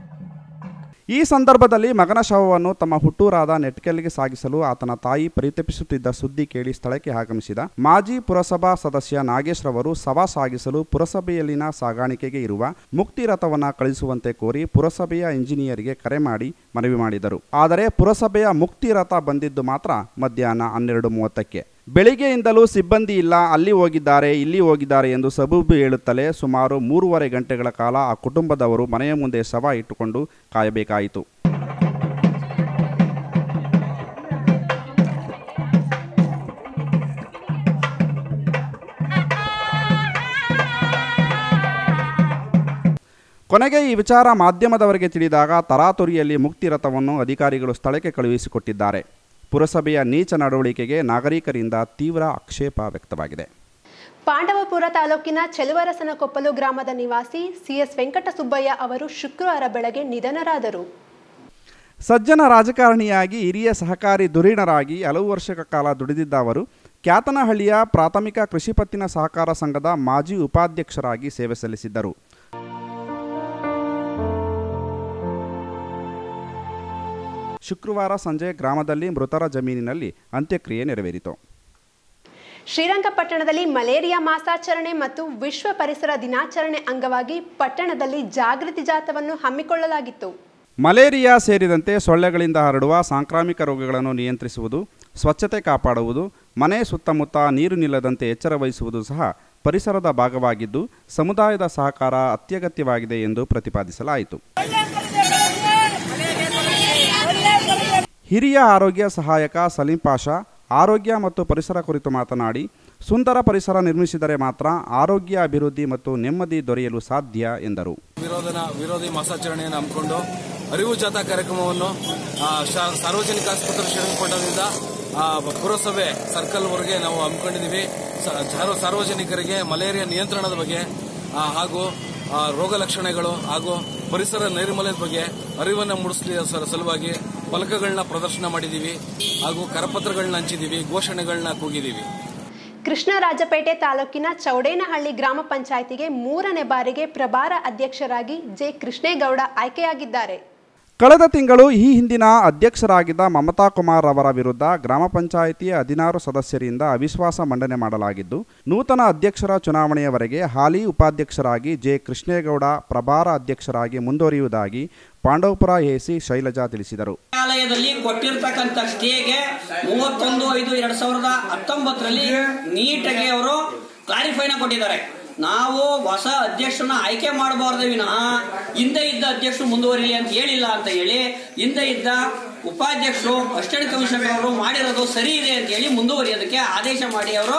ಈ ಸಂದರ್ಭದಲ್ಲಿ ಮಗನ ಶವವನ್ನು ತಮ್ಮ ಹುಟ್ಟೂರಾದ ನೆಟ್ಕೆಲ್ಗೆ ಸಾಗಿಸಲು ಆತನ ತಾಯಿ ಪರಿತಪಿಸುತ್ತಿದ್ದ ಸುದ್ದಿ ಕೇಳಿ ಸ್ಥಳಕ್ಕೆ ಆಗಮಿಸಿದ ಮಾಜಿ ಪುರಸಭಾ ಸದಸ್ಯ ನಾಗೇಶ್ ರವರು ಶವ ಸಾಗಿಸಲು ಪುರಸಭೆಯಲ್ಲಿನ ಸಾಗಾಣಿಕೆಗೆ ಇರುವ ಮುಕ್ತಿ ರಥವನ್ನು ಕಳಿಸುವಂತೆ ಕೋರಿ ಪುರಸಭೆಯ ಇಂಜಿನಿಯರ್ಗೆ ಕರೆ ಮಾಡಿ ಮನವಿ ಮಾಡಿದರು ಆದರೆ ಪುರಸಭೆಯ ಮುಕ್ತಿ ರಥ ಬಂದಿದ್ದು ಮಾತ್ರ ಮಧ್ಯಾಹ್ನ ಹನ್ನೆರಡು ಮೂವತ್ತಕ್ಕೆ ಬೆಳಿಗ್ಗೆಯಿಂದಲೂ ಸಿಬ್ಬಂದಿ ಇಲ್ಲ ಅಲ್ಲಿ ಹೋಗಿದ್ದಾರೆ ಇಲ್ಲಿ ಹೋಗಿದ್ದಾರೆ ಎಂದು ಸಬೂಬು ಹೇಳುತ್ತಲೇ ಸುಮಾರು ಮೂರುವರೆ ಗಂಟೆಗಳ ಕಾಲ ಆ ಕುಟುಂಬದವರು ಮನೆಯ ಮುಂದೆ ಶವ ಇಟ್ಟುಕೊಂಡು ಕಾಯಬೇಕಾಯಿತು ಕೊನೆಗೆ ಈ ವಿಚಾರ ಮಾಧ್ಯಮದವರಿಗೆ ತಿಳಿದಾಗ ತರಾತುರಿಯಲ್ಲಿ ಮುಕ್ತಿ ರಥವನ್ನು ಅಧಿಕಾರಿಗಳು ಸ್ಥಳಕ್ಕೆ ಕಳುಹಿಸಿಕೊಟ್ಟಿದ್ದಾರೆ ಪುರಸಭೆಯ ನೀಚ ನಡವಳಿಕೆಗೆ ನಾಗರಿಕರಿಂದ ತೀವ್ರ ಆಕ್ಷೇಪ ವ್ಯಕ್ತವಾಗಿದೆ ಪಾಂಡವಪುರ ತಾಲೂಕಿನ ಚೆಲುವರಸನಕೊಪ್ಪಲು ಗ್ರಾಮದ ನಿವಾಸಿ ಸಿಎಸ್ ವೆಂಕಟಸುಬ್ಬಯ್ಯ ಅವರು ಶುಕ್ರವಾರ ಬೆಳಗ್ಗೆ ನಿಧನರಾದರು ಸಜ್ಜನ ರಾಜಕಾರಣಿಯಾಗಿ ಹಿರಿಯ ಸಹಕಾರಿ ಧುರೀಣರಾಗಿ ಹಲವು ವರ್ಷಗಳ ಕಾಲ ದುಡಿದಿದ್ದ ಅವರು ಕ್ಯಾತನಹಳ್ಳಿಯ ಪ್ರಾಥಮಿಕ ಕೃಷಿ ಪತ್ತಿನ ಸಹಕಾರ ಸಂಘದ ಮಾಜಿ ಉಪಾಧ್ಯಕ್ಷರಾಗಿ ಸೇವೆ ಸಲ್ಲಿಸಿದ್ದರು ಶುಕ್ರವಾರ ಸಂಜೆ ಗ್ರಾಮದಲ್ಲಿ ಮೃತರ ಜಮೀನಿನಲ್ಲಿ ಅಂತ್ಯಕ್ರಿಯೆ ನೆರವೇರಿತು ಶ್ರೀರಂಗಪಟ್ಟಣದಲ್ಲಿ ಮಲೇರಿಯಾ ಮಾಸಾಚರಣೆ ಮತ್ತು ವಿಶ್ವ ಪರಿಸರ ದಿನಾಚರಣೆ ಅಂಗವಾಗಿ ಪಟ್ಟಣದಲ್ಲಿ ಜಾಗೃತಿ ಜಾಥವನ್ನು ಹಮ್ಮಿಕೊಳ್ಳಲಾಗಿತ್ತು ಮಲೇರಿಯಾ ಸೇರಿದಂತೆ ಸೊಳ್ಳೆಗಳಿಂದ ಹರಡುವ ಸಾಂಕ್ರಾಮಿಕ ರೋಗಗಳನ್ನು ನಿಯಂತ್ರಿಸುವುದು ಸ್ವಚ್ಛತೆ ಕಾಪಾಡುವುದು ಮನೆ ಸುತ್ತಮುತ್ತ ನೀರು ನಿಲ್ಲದಂತೆ ಎಚ್ಚರ ವಹಿಸುವುದು ಸಹ ಪರಿಸರದ ಭಾಗವಾಗಿದ್ದು ಸಮುದಾಯದ ಸಹಕಾರ ಅತ್ಯಗತ್ಯವಾಗಿದೆ ಎಂದು ಪ್ರತಿಪಾದಿಸಲಾಯಿತು ಹಿರಿಯ ಆರೋಗ್ಯ ಸಹಾಯಕ ಸಲೀಂ ಪಾಷಾ ಆರೋಗ್ಯ ಮತ್ತು ಪರಿಸರ ಕುರಿತು ಮಾತನಾಡಿ ಸುಂದರ ಪರಿಸರ ನಿರ್ಮಿಸಿದರೆ ಮಾತ್ರ ಆರೋಗ್ಯ ಅಭಿವೃದ್ಧಿ ಮತ್ತು ನೆಮ್ಮದಿ ದೊರೆಯಲು ಸಾಧ್ಯ ಎಂದರು ವಿರೋಧನ ವಿರೋಧಿ ಮಾಸಾಚರಣೆಯನ್ನು ಹಮ್ಮಿಕೊಂಡು ಅರಿವು ಜಾಥಾ ಕಾರ್ಯಕ್ರಮವನ್ನು ಆ, ಶಾ- ಸಾರ್ವಜನಿಕ ಆಸ್ಪತ್ರೆ ಶ್ರೀರಂಗಪಟ್ಟಣದಿಂದ ಆ, ಪುರಸಭೆ ಸರ್ಕಲ್ವರೆಗೆ ನಾವು ಹಮ್ಮಿಕೊಂಡಿದ್ದೀವಿ ಸ- ಸಾರ್ವ- ಸಾರ್ವಜನಿಕರಿಗೆ ಮಲೇರಿಯಾ ನಿಯಂತ್ರಣದ ಬಗ್ಗೆ ಆ, ಹಾಗೂ ಆ, ರೋಗ ಲಕ್ಷಣಗಳು ಹಾಗೂ ಪರಿಸರ ನೈರ್ಮಲ್ಯದ ಬಗ್ಗೆ ಅರಿವನ್ನು ಮೂಡಿಸಲಿ ಸಲ- ಸಲುವಾಗಿ ಫಲಕಗಳನ್ನ ಪ್ರದರ್ಶನ ಮಾಡಿದ್ದೀವಿ ಹಾಗೂ ಕರಪತ್ರಗಳನ್ನ ಹಂಚಿದ್ದೀವಿ ಘೋಷಣೆಗಳನ್ನ ಕೂಗಿದ್ದೀವಿ ಕೃಷ್ಣರಾಜಪೇಟೆ ತಾಲೂಕಿನ ಚೌಡೇನಹಳ್ಳಿ ಗ್ರಾಮ ಪಂಚಾಯಿತಿಗೆ ಮೂರನೇ ಬಾರಿಗೆ ಪ್ರಭಾರ ಅಧ್ಯಕ್ಷರಾಗಿ ಜೆ ಕೃಷ್ಣೇಗೌಡ ಆಯ್ಕೆಯಾಗಿದ್ದಾರೆ ಕಳೆದ ತಿಂಗಳು ಈ ಹಿಂದಿನ ಅಧ್ಯಕ್ಷರಾಗಿದ್ದ ಮಮತಾ ಕುಮಾರ್ ಅವರ ವಿರುದ್ಧ ಗ್ರಾಮ ಪಂಚಾಯಿತಿಯ ಹದಿನಾರು ಸದಸ್ಯರಿಂದ ಅವಿಶ್ವಾಸ ಮಂಡನೆ ಮಾಡಲಾಗಿದ್ದು ನೂತನ ಅಧ್ಯಕ್ಷರ ಚುನಾವಣೆಯವರೆಗೆ ಹಾಲಿ ಉಪಾಧ್ಯಕ್ಷರಾಗಿ ಜೆ ಕೃಷ್ಣೇಗೌಡ ಪ್ರಭಾರ ಅಧ್ಯಕ್ಷರಾಗಿ ಮುಂದುವರಿಯುವುದಾಗಿ ಪಾಂಡವಪುರ ಎಸಿ ಶೈಲಜಾ ತಿಳಿಸಿದರು ನ್ಯಾಯಾಲಯದಲ್ಲಿ ಕೊಟ್ಟಿರ್ತಕ್ಕಂಥ ಸ್ಟೇಗೆ ಮೂವತ್ತೊಂದು ಐದು ಎರಡ್ ಸಾವಿರದ ಹತ್ತೊಂಬತ್ತರಲ್ಲಿ ನೀಟಾಗಿ ಅವರು ಕ್ಲಾರಿಫೈನ ಕೊಟ್ಟಿದ್ದಾರೆ ನಾವು ಹೊಸ ಅಧ್ಯಕ್ಷರನ್ನ ಆಯ್ಕೆ ಮಾಡಬಾರ್ದು ವಿನಃ ಹಿಂದೆ ಇದ್ದ ಅಧ್ಯಕ್ಷರು ಮುಂದುವರಿಲಿ ಅಂತ ಹೇಳಿಲ್ಲ ಅಂತ ಹೇಳಿ ಹಿಂದೆ ಇದ್ದ ಉಪಾಧ್ಯಕ್ಷರು ಅಸಿಸ್ಟೆಂಟ್ ಕಮಿಷನರ್ ಅವರು ಮಾಡಿರೋದು ಸರಿ ಇದೆ ಅಂತ ಹೇಳಿ ಮುಂದುವರಿಯೋದಕ್ಕೆ ಆದೇಶ ಮಾಡಿ ಅವರು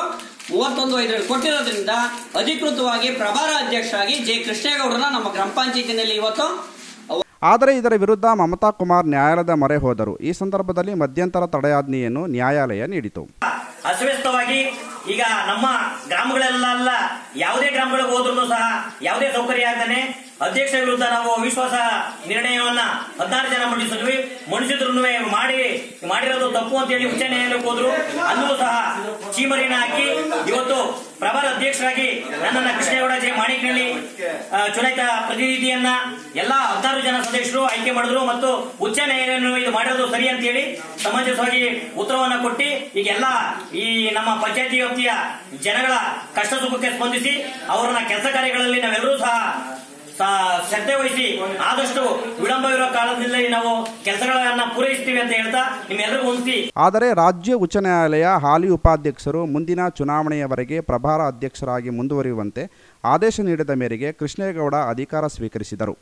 ಮೂವತ್ತೊಂದು ಐದರಲ್ಲಿ ಕೊಟ್ಟಿರೋದ್ರಿಂದ ಅಧಿಕೃತವಾಗಿ ಪ್ರಭಾರ ಅಧ್ಯಕ್ಷರಾಗಿ ಜೆ ಕೃಷ್ಣೇಗೌಡರನ್ನ ನಮ್ಮ ಗ್ರಾಮ ಪಂಚಾಯತಿನಲ್ಲಿ ಇವತ್ತು ಆದರೆ ಇದರ ವಿರುದ್ಧ ಮಮತಾ ಕುಮಾರ್ ನ್ಯಾಯಾಲಯದ ಮೊರೆ ಹೋದರು ಈ ಸಂದರ್ಭದಲ್ಲಿ ಮಧ್ಯಂತರ ತಡೆಯಾಜ್ಞೆಯನ್ನು ನ್ಯಾಯಾಲಯ ನೀಡಿತು ಅಸ್ತವ್ಯಸ್ತವಾಗಿ ಈಗ ನಮ್ಮ ಗ್ರಾಮಗಳೆಲ್ಲ ಯಾವುದೇ ಗ್ರಾಮಗಳಿಗೆ ಹೋದ್ರೂ ಸಹ ಯಾವುದೇ ಸೌಕರ್ಯ ಆಗದೆ ಅಧ್ಯಕ್ಷ ವಿರುದ್ಧ ನಾವು ಅವಿಶ್ವಾಸ ನಿರ್ಣಯವನ್ನ ಹದಿನಾರು ಜನ ಮಂಡಿಸಿದ್ವಿ ಮಂಡಿಸಿದ್ರು ಮಾಡಿ ಮಾಡಿರೋದು ತಪ್ಪು ಅಂತ ಹೇಳಿ ಉಚ್ಚ ನ್ಯಾಯಾಲಯಕ್ಕೆ ಹೋದ್ರು ಅಲ್ಲೂ ಸಹ ಚೀಮರಿನ ಹಾಕಿ ಇವತ್ತು ಪ್ರಭಾರ ಅಧ್ಯಕ್ಷರಾಗಿ ನನ್ನನ್ನ ಕೃಷ್ಣೇಗೌಡ ಜೆ ಮಾಣಿಕ್ನಳ್ಳಿ ಆ, ಚುನಾಯಿತ ಪ್ರತಿನಿಧಿಯನ್ನ ಎಲ್ಲಾ ಹದಿನಾರು ಜನ ಸದಸ್ಯರು ಆಯ್ಕೆ ಮಾಡಿದ್ರು ಮತ್ತು ಉಚ್ಚ ನ್ಯಾಯಾಲಯ ಇದು ಮಾಡಿರೋದು ಸರಿ ಅಂತ ಹೇಳಿ ಸಮಂಜಸವಾಗಿ ಉತ್ತರವನ್ನ ಕೊಟ್ಟು ಈಗ ಎಲ್ಲ ಈ ನಮ್ಮ ಪಂಚಾಯತಿ ವ್ಯಾಪ್ತಿಯ ಜನಗಳ ಕಷ್ಟ ಸುಖಕ್ಕೆ ಸ್ಪಂದಿಸಿ ಅವರನ್ನ ಕೆಲಸ ಕಾರ್ಯಗಳಲ್ಲಿ ನಾವೆಲ್ಲರೂ ಸಹ ಸ- ಶ್ರದ್ಧೆ ವಹಿಸಿ ಆದಷ್ಟು ವಿಳಂಬವಿರುವ ಕಾಲದಲ್ಲಿ ನಾವು ಕೆಲಸಗಳನ್ನ ಪೂರೈಸ್ತೀವಿ ಅಂತ ಹೇಳ್ತಾ ನಿಮ್ಮೆಲ್ಲರಿಗೂ ಹೊಂದಿಸಿ ಆದರೆ ರಾಜ್ಯ ಉಚ್ಚ ನ್ಯಾಯಾಲಯ ಹಾಲಿ ಉಪಾಧ್ಯಕ್ಷರು ಮುಂದಿನ ಚುನಾವಣೆಯವರೆಗೆ ಪ್ರಭಾರ ಅಧ್ಯಕ್ಷರಾಗಿ ಮುಂದುವರಿಯುವಂತೆ ಆದೇಶ ನೀಡಿದ ಮೇರೆಗೆ ಕೃಷ್ಣೇಗೌಡ ಅಧಿಕಾರ ಸ್ವೀಕರಿಸಿದರು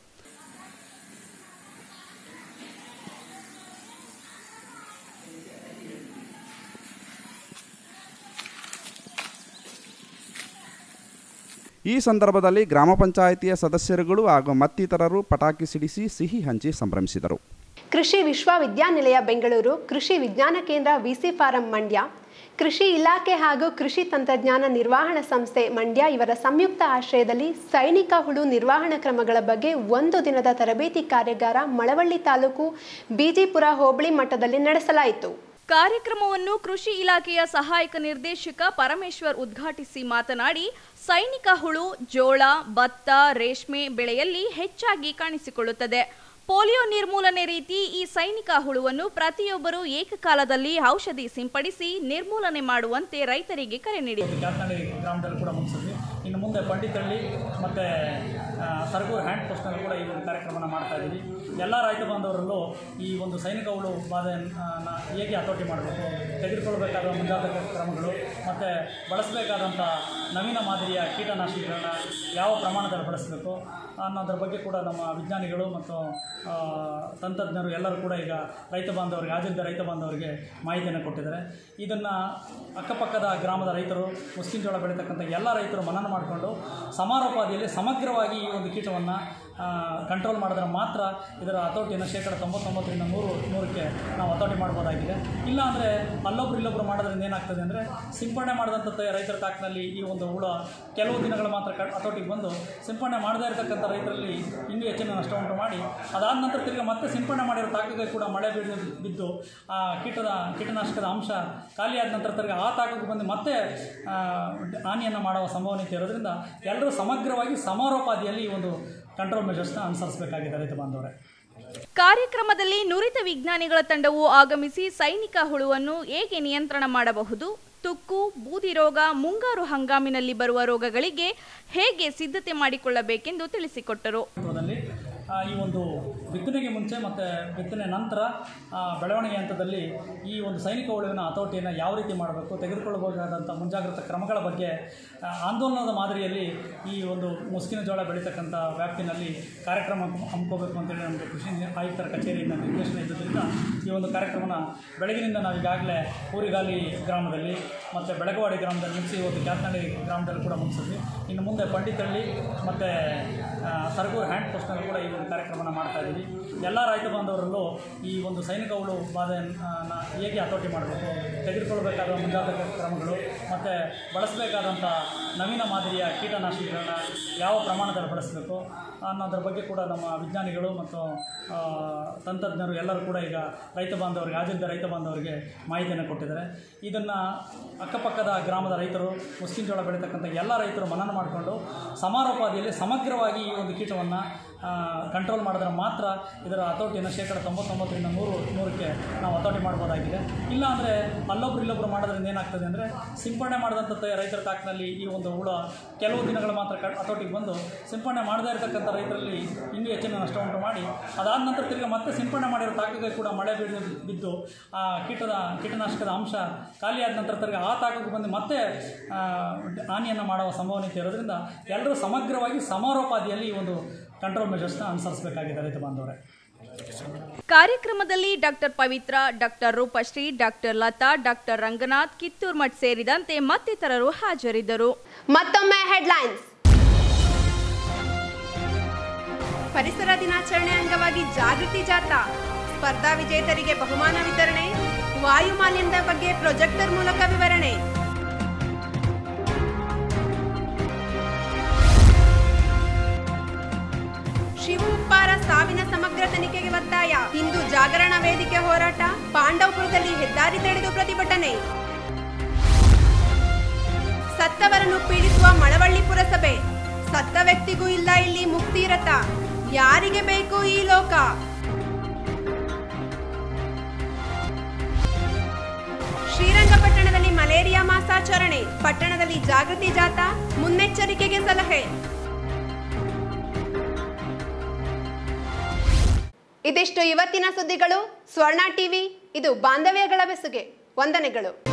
ಈ ಸಂದರ್ಭದಲ್ಲಿ ಗ್ರಾಮ ಪಂಚಾಯಿತಿಯ ಸದಸ್ಯರುಗಳು ಹಾಗೂ ಮತ್ತಿತರರು ಪಟಾಕಿ ಸಿಡಿಸಿ ಸಿಹಿ ಹಂಚಿ ಸಂಭ್ರಮಿಸಿದರು ಕೃಷಿ ವಿಶ್ವವಿದ್ಯಾನಿಲಯ ಬೆಂಗಳೂರು ಕೃಷಿ ವಿಜ್ಞಾನ ಕೇಂದ್ರ ವಿಸಿ ಫಾರಂ ಮಂಡ್ಯ ಕೃಷಿ ಇಲಾಖೆ ಹಾಗೂ ಕೃಷಿ ತಂತ್ರಜ್ಞಾನ ನಿರ್ವಹಣಾ ಸಂಸ್ಥೆ ಮಂಡ್ಯ ಇವರ ಸಂಯುಕ್ತ ಆಶ್ರಯದಲ್ಲಿ ಸೈನಿಕ ಹುಳು ನಿರ್ವಹಣಾ ಕ್ರಮಗಳ ಬಗ್ಗೆ ಒಂದು ದಿನದ ತರಬೇತಿ ಕಾರ್ಯಾಗಾರ ಮಳವಳ್ಳಿ ತಾಲೂಕು ಬಿಜಿಪುರ ಹೋಬಳಿ ಮಟ್ಟದಲ್ಲಿ ನಡೆಸಲಾಯಿತು ಕಾರ್ಯಕ್ರಮವನ್ನು ಕೃಷಿ ಇಲಾಖೆಯ ಸಹಾಯಕ ನಿರ್ದೇಶಕ ಪರಮೇಶ್ವರ್ ಉದ್ಘಾಟಿಸಿ ಮಾತನಾಡಿ ಸೈನಿಕ ಹುಳು ಜೋಳ ಭತ್ತ ರೇಷ್ಮೆ ಬೆಳೆಯಲ್ಲಿ ಹೆಚ್ಚಾಗಿ ಕಾಣಿಸಿಕೊಳ್ಳುತ್ತದೆ ಪೋಲಿಯೋ ನಿರ್ಮೂಲನೆ ರೀತಿ ಈ ಸೈನಿಕ ಹುಳುವನ್ನು ಪ್ರತಿಯೊಬ್ಬರು ಏಕಕಾಲದಲ್ಲಿ ಔಷಧಿ ಸಿಂಪಡಿಸಿ ನಿರ್ಮೂಲನೆ ಮಾಡುವಂತೆ ರೈತರಿಗೆ ಕರೆ ನೀಡಿದರು ಕ್ಯಾತ್ನಳ್ಳಿ ಗ್ರಾಮದಲ್ಲಿ ಕೂಡ ಮುಗಿಸಿದ್ವಿ ಇನ್ನು ಮುಂದೆ ಪಂಡಿತಳ್ಳಿ ಮತ್ತು ಸರಗೂರು ಹ್ಯಾಂಡ್ ಪೋಸ್ಟ್ನಲ್ಲಿ ಕೂಡ ಈ ಒಂದು ಕಾರ್ಯಕ್ರಮನ ಮಾಡ್ತಾ ಇದ್ದೀವಿ ಎಲ್ಲ ರೈತ ಬಾಂಧವರಲ್ಲೂ ಈ ಒಂದು ಸೈನಿಕ ಹುಳು ಬಾಧೆಯನ್ನು ಹೇಗೆ ಹತೋಟಿ ಮಾಡಬೇಕು ತೆಗೆದುಕೊಳ್ಬೇಕಾದ ಮುಂಜಾಗ್ರತಾ ಕ್ರಮಗಳು ಮತ್ತು ಬಳಸಬೇಕಾದಂಥ ನವೀನ ಮಾದರಿಯ ಕೀಟನಾಶಕಗಳನ್ನ ಯಾವ ಪ್ರಮಾಣದಲ್ಲಿ ಬಳಸಬೇಕು ಅನ್ನೋದ್ರ ಬಗ್ಗೆ ಕೂಡ ನಮ್ಮ ವಿಜ್ಞಾನಿಗಳು ಮತ್ತು ಆ, ತಂತ್ರಜ್ಞರು ಎಲ್ಲರೂ ಕೂಡ ಈಗ ರೈತ ಬಾಂಧವರಿಗೆ ಆದ್ಯಂತ ರೈತ ಬಾಂಧವರಿಗೆ ಮಾಹಿತಿಯನ್ನು ಕೊಟ್ಟಿದ್ದಾರೆ ಇದನ್ನು ಅಕ್ಕಪಕ್ಕದ ಗ್ರಾಮದ ರೈತರು ಮುಸ್ಲಿಂ ಜೋಳ ಬೆಳೀತಕ್ಕಂಥ ಎಲ್ಲ ರೈತರು ಮನನ ಮಾಡಿಕೊಂಡು ಸಮಾರೋಪಾದಿಯಲ್ಲಿ ಸಮಗ್ರವಾಗಿ ಈ ಒಂದು ಕೀಟವನ್ನು ಕಂಟ್ರೋಲ್ ಮಾಡಿದ್ರೆ ಮಾತ್ರ ಇದರ ಹತೋಟಿಯನ್ನು ಶೇಕಡ ತೊಂಬತ್ತೊಂಬತ್ತರಿಂದ ನೂರು ನೂರಕ್ಕೆ ನಾವು ಹತೋಟಿ ಮಾಡ್ಬೋದಾಗಿದೆ ಇಲ್ಲ ಅಂದರೆ ಅಲ್ಲೊಬ್ರು ಇಲ್ಲೊಬ್ರು ಮಾಡೋದ್ರಿಂದ ಏನಾಗ್ತದೆ ಅಂದರೆ ಸಿಂಪಡಣೆ ಮಾಡಿದಂಥ ತ- ರೈತರ ತಾಕಿನಲ್ಲಿ ಈ ಒಂದು ಹುಳ ಕೆಲವು ದಿನಗಳು ಮಾತ್ರ ಕ ಹತೋಟಿಗೆ ಬಂದು ಸಿಂಪಡಣೆ ಮಾಡದೇ ಇರತಕ್ಕಂಥ ರೈತರಲ್ಲಿ ಇನ್ನೂ ಹೆಚ್ಚಿನ ನಷ್ಟ ಉಂಟು ಮಾಡಿ ಅದಾದ ನಂತರ ತಿರ್ಗಿ ಮತ್ತೆ ಸಿಂಪಡಣೆ ಮಾಡಿರೋ ತಾಕಕ್ಕೆ ಕೂಡ ಮಳೆ ಬೀಳ್ ಬಿದ್ದು ಆ ಕೀಟದ ಕೀಟನಾಶಕದ ಅಂಶ ಖಾಲಿಯಾದ ನಂತರ ತಿರ್ಗಿ ಆ ತಾಕಕ್ಕೆ ಬಂದು ಮತ್ತೆ ಆ, ಹಾನಿಯನ್ನು ಮಾಡುವ ಸಂಭವನೀಯತೆ ಇರೋದ್ರಿಂದ ಎಲ್ಲರೂ ಸಮಗ್ರವಾಗಿ ಸಮಾರೋಪಾದಿಯಲ್ಲಿ ಈ ಒಂದು ಕಂಟ್ರೋಲ್ ಮೆಷರ್ಸ್ನ ಅನುಸರಿಸಬೇಕಾಗಿದೆ ರೈತ ಬಾಂಧವರೇ ಕಾರ್ಯಕ್ರಮದಲ್ಲಿ ನುರಿತ ವಿಜ್ಞಾನಿಗಳ ತಂಡವು ಆಗಮಿಸಿ ಸೈನಿಕ ಹುಳುವನ್ನು ಹೇಗೆ ನಿಯಂತ್ರಣ ಮಾಡಬಹುದು ತುಕ್ಕು ಬೂದಿ ರೋಗ ಮುಂಗಾರು ಹಂಗಾಮಿನಲ್ಲಿ ಬರುವ ರೋಗಗಳಿಗೆ ಹೇಗೆ ಸಿದ್ಧತೆ ಮಾಡಿಕೊಳ್ಳಬೇಕೆಂದು ತಿಳಿಸಿಕೊಟ್ಟರು ಸಂದರ್ಭದಲ್ಲಿ ಆ, ಈ ಒಂದು ಬಿತ್ತನೆಗೆ ಮುಂಚೆ ಮತ್ತು ಬಿತ್ತನೆ ನಂತರ ಆ, ಬೆಳವಣಿಗೆ ಹಂತದಲ್ಲಿ ಈ ಒಂದು ಸೈನಿಕ ಹುಳುವಿನ ಹತೋಟಿಯನ್ನು ಯಾವ ರೀತಿ ಮಾಡಬೇಕು ತೆಗೆದುಕೊಳ್ಳಬಹುದಾದಂಥ ಮುಂಜಾಗ್ರತಾ ಕ್ರಮಗಳ ಬಗ್ಗೆ ಆ, ಆಂದೋಲನದ ಮಾದರಿಯಲ್ಲಿ ಈ ಒಂದು ಮುಸ್ಕಿನ ಜೋಳ ಬೆಳೀತಕ್ಕಂಥ ವ್ಯಾಪ್ತಿನಲ್ಲಿ ಕಾರ್ಯಕ್ರಮ ಹಮ್ಮು- ಹಮ್ಮಿಕೋಬೇಕು ಅಂತೇಳಿ ನಮಗೆ ಕೃಷಿ ಆಯುಕ್ತರ ಕಚೇರಿಯಿಂದ ನಿರ್ದೇಶನ ಇದ್ದುದರಿಂದ ಈ ಒಂದು ಕಾರ್ಯಕ್ರಮನ ಬೆಳಗಿನಿಂದ ನಾವು ಈಗಾಗಲೇ ಊರಿಗಾಲಿ ಗ್ರಾಮದಲ್ಲಿ ಮತ್ತು ಬೆಳಗವಾಡಿ ಗ್ರಾಮದಲ್ಲಿ ಮುಗಿಸಿ ಇವತ್ತು ಕ್ಯಾತ್ನಳ್ಳಿ ಗ್ರಾಮದಲ್ಲಿ ಕೂಡ ಮುಗಿಸಿದ್ವಿ ಇನ್ನು ಮುಂದೆ ಪಂಡಿತಳ್ಳಿ ಮತ್ತು ಸರಗೂರು ಹ್ಯಾಂಡ್ ಪೋಸ್ಟ್ನಲ್ಲಿ ಕೂಡ ಈ ಒಂದು ಕಾರ್ಯಕ್ರಮನ ಮಾಡ್ತಾ ಇದ್ದೀವಿ ಎಲ್ಲ ರೈತ ಬಾಂಧವರಲ್ಲೂ ಈ ಒಂದು ಸೈನಿಕ ಹುಳು ಬಾಧೆಯನ್ನು ಹೇಗೆ ಹತೋಟಿ ಮಾಡಬೇಕು ತೆಗೆದುಕೊಳ್ಬೇಕಾದ ಮುಂಜಾಗ್ರತಾ ಕ್ರಮಗಳು ಮತ್ತು ಬಳಸಬೇಕಾದಂಥ ನವೀನ ಮಾದರಿಯ ಕೀಟನಾಶಕಗಳನ್ನ ಯಾವ ಪ್ರಮಾಣದಲ್ಲಿ ಬಳಸಬೇಕು ಅನ್ನೋದ್ರ ಬಗ್ಗೆ ಕೂಡ ನಮ್ಮ ವಿಜ್ಞಾನಿಗಳು ಮತ್ತು ಆ, ತಂತ್ರಜ್ಞರು ಎಲ್ಲರೂ ಕೂಡ ಈಗ ರೈತ ಬಾಂಧವರಿಗೆ ಆದ್ಯಂತ ರೈತ ಬಾಂಧವರಿಗೆ ಮಾಹಿತಿಯನ್ನು ಕೊಟ್ಟಿದ್ದಾರೆ ಇದನ್ನು ಅಕ್ಕಪಕ್ಕದ ಗ್ರಾಮದ ರೈತರು ಮುಸ್ಲಿಂ ಜೋಳ ಬೆಳೀತಕ್ಕಂಥ ಎಲ್ಲ ರೈತರು ಮನನ ಮಾಡಿಕೊಂಡು ಸಮಾರೋಪಾದಿಯಲ್ಲಿ ಸಮಗ್ರವಾಗಿ ಈ ಒಂದು ಕೀಟವನ್ನು ಕಂಟ್ರೋಲ್ ಮಾಡಿದ್ರೆ ಮಾತ್ರ ಇದರ ಹತೋಟಿಯನ್ನು ಶೇಕಡ ತೊಂಬತ್ತೊಂಬತ್ತರಿಂದ ನೂರು ನೂರಕ್ಕೆ ನಾವು ಹತೋಟಿ ಮಾಡ್ಬೋದಾಗಿದೆ ಇಲ್ಲ ಅಂದರೆ ಅಲ್ಲೊಬ್ರು ಇಲ್ಲೊಬ್ರು ಮಾಡೋದ್ರಿಂದ ಏನಾಗ್ತದೆ ಅಂದರೆ ಸಿಂಪಡಣೆ ಮಾಡಿದಂಥ ತ- ರೈತರ ತಾಕಿನಲ್ಲಿ ಈ ಒಂದು ಹುಳ ಕೆಲವು ದಿನಗಳು ಮಾತ್ರ ಕ ಹತೋಟಿಗೆ ಬಂದು ಸಿಂಪಡಣೆ ಮಾಡದೇ ಇರತಕ್ಕಂಥ ರೈತರಲ್ಲಿ ಇನ್ನೂ ಹೆಚ್ಚಿನ ನಷ್ಟ ಉಂಟು ಮಾಡಿ ಅದಾದ ನಂತರ ತಿರ್ಗಿ ಮತ್ತೆ ಸಿಂಪಡಣೆ ಮಾಡಿರೋ ತಾಕಕ್ಕೆ ಕೂಡ ಮಳೆ ಬೀಳ್ ಬಿದ್ದು ಆ ಕೀಟದ ಕೀಟನಾಶಕದ ಅಂಶ ಖಾಲಿಯಾದ ನಂತರ ತಿರ್ಗಿ ಆ ತಾಕಕ್ಕೆ ಬಂದು ಮತ್ತೆ ಆ, ಹಾನಿಯನ್ನು ಮಾಡುವ ಸಂಭವನೀಯತೆ ಇರೋದ್ರಿಂದ ಎಲ್ಲರೂ ಸಮಗ್ರವಾಗಿ ಸಮಾರೋಪಾದಿಯಲ್ಲಿ ಈ ಒಂದು ಕಂಟ್ರೋಲ್ ಮೆಷರ್ಸ್ನ ಅನುಸರಿಸಬೇಕಾಗಿದೆ ರೈತ ಬಾಂಧವರೇ ಕಾರ್ಯಕ್ರಮದಲ್ಲಿ doctor Pavithra doctor Roopashree doctor Latha doctor Ranganath Kittur Math ಸೇರಿದಂತೆ ಮತ್ತಿತರರು ಹಾಜರಿದ್ದರು ಮತ್ತೊಮ್ಮೆ ಹೆಡ್ಲೈನ್ಸ್ ಪರಿಸರ ದಿನಾಚರಣೆ ಅಂಗವಾಗಿ ಜಾಗೃತಿ ಜಾಥಾ ಸ್ಪರ್ಧಾ ವಿಜೇತರಿಗೆ ಬಹುಮಾನ ವಿತರಣೆ ವಾಯು ಮಾಲಿನ್ಯದ ಬಗ್ಗೆ ಪ್ರೊಜೆಕ್ಟರ್ ಮೂಲಕ ವಿವರಣೆ ಶಿವ ಉಪ್ಪಾರ ಸಾವಿನ ಸಮಗ್ರ ತನಿಖೆಗೆ ಒತ್ತಾಯ ಹಿಂದೂ ಜಾಗರಣ ವೇದಿಕೆ ಹೋರಾಟ ಪಾಂಡವಪುರದಲ್ಲಿ ಹೆದ್ದಾರಿ ತಡೆದು ಪ್ರತಿಭಟನೆ ಸತ್ತವರನ್ನು ಪೀಡಿಸುವ ಮಳವಳ್ಳಿ ಪುರಸಭೆ ಸತ್ತ ವ್ಯಕ್ತಿಗೂ ಇಲ್ಲ ಇಲ್ಲಿ ಮುಕ್ತಿರಥ ಯಾರಿಗೆ ಬೇಕು ಈ ಲೋಕ ಶ್ರೀರಂಗಪಟ್ಟಣದಲ್ಲಿ ಮಲೇರಿಯಾ ಮಾಸಾಚರಣೆ ಪಟ್ಟಣದಲ್ಲಿ ಜಾಗೃತಿ ಜಾಥಾ ಮುನ್ನೆಚ್ಚರಿಕೆಗೆ ಸಲಹೆ ಇದಿಷ್ಟು ಇವತ್ತಿನ ಸುದ್ದಿಗಳು ಸ್ವರ್ಣ ಟಿವಿ ಇದು ಬಾಂಧವ್ಯಗಳ ಬೆಸುಗೆ ವಂದನೆಗಳು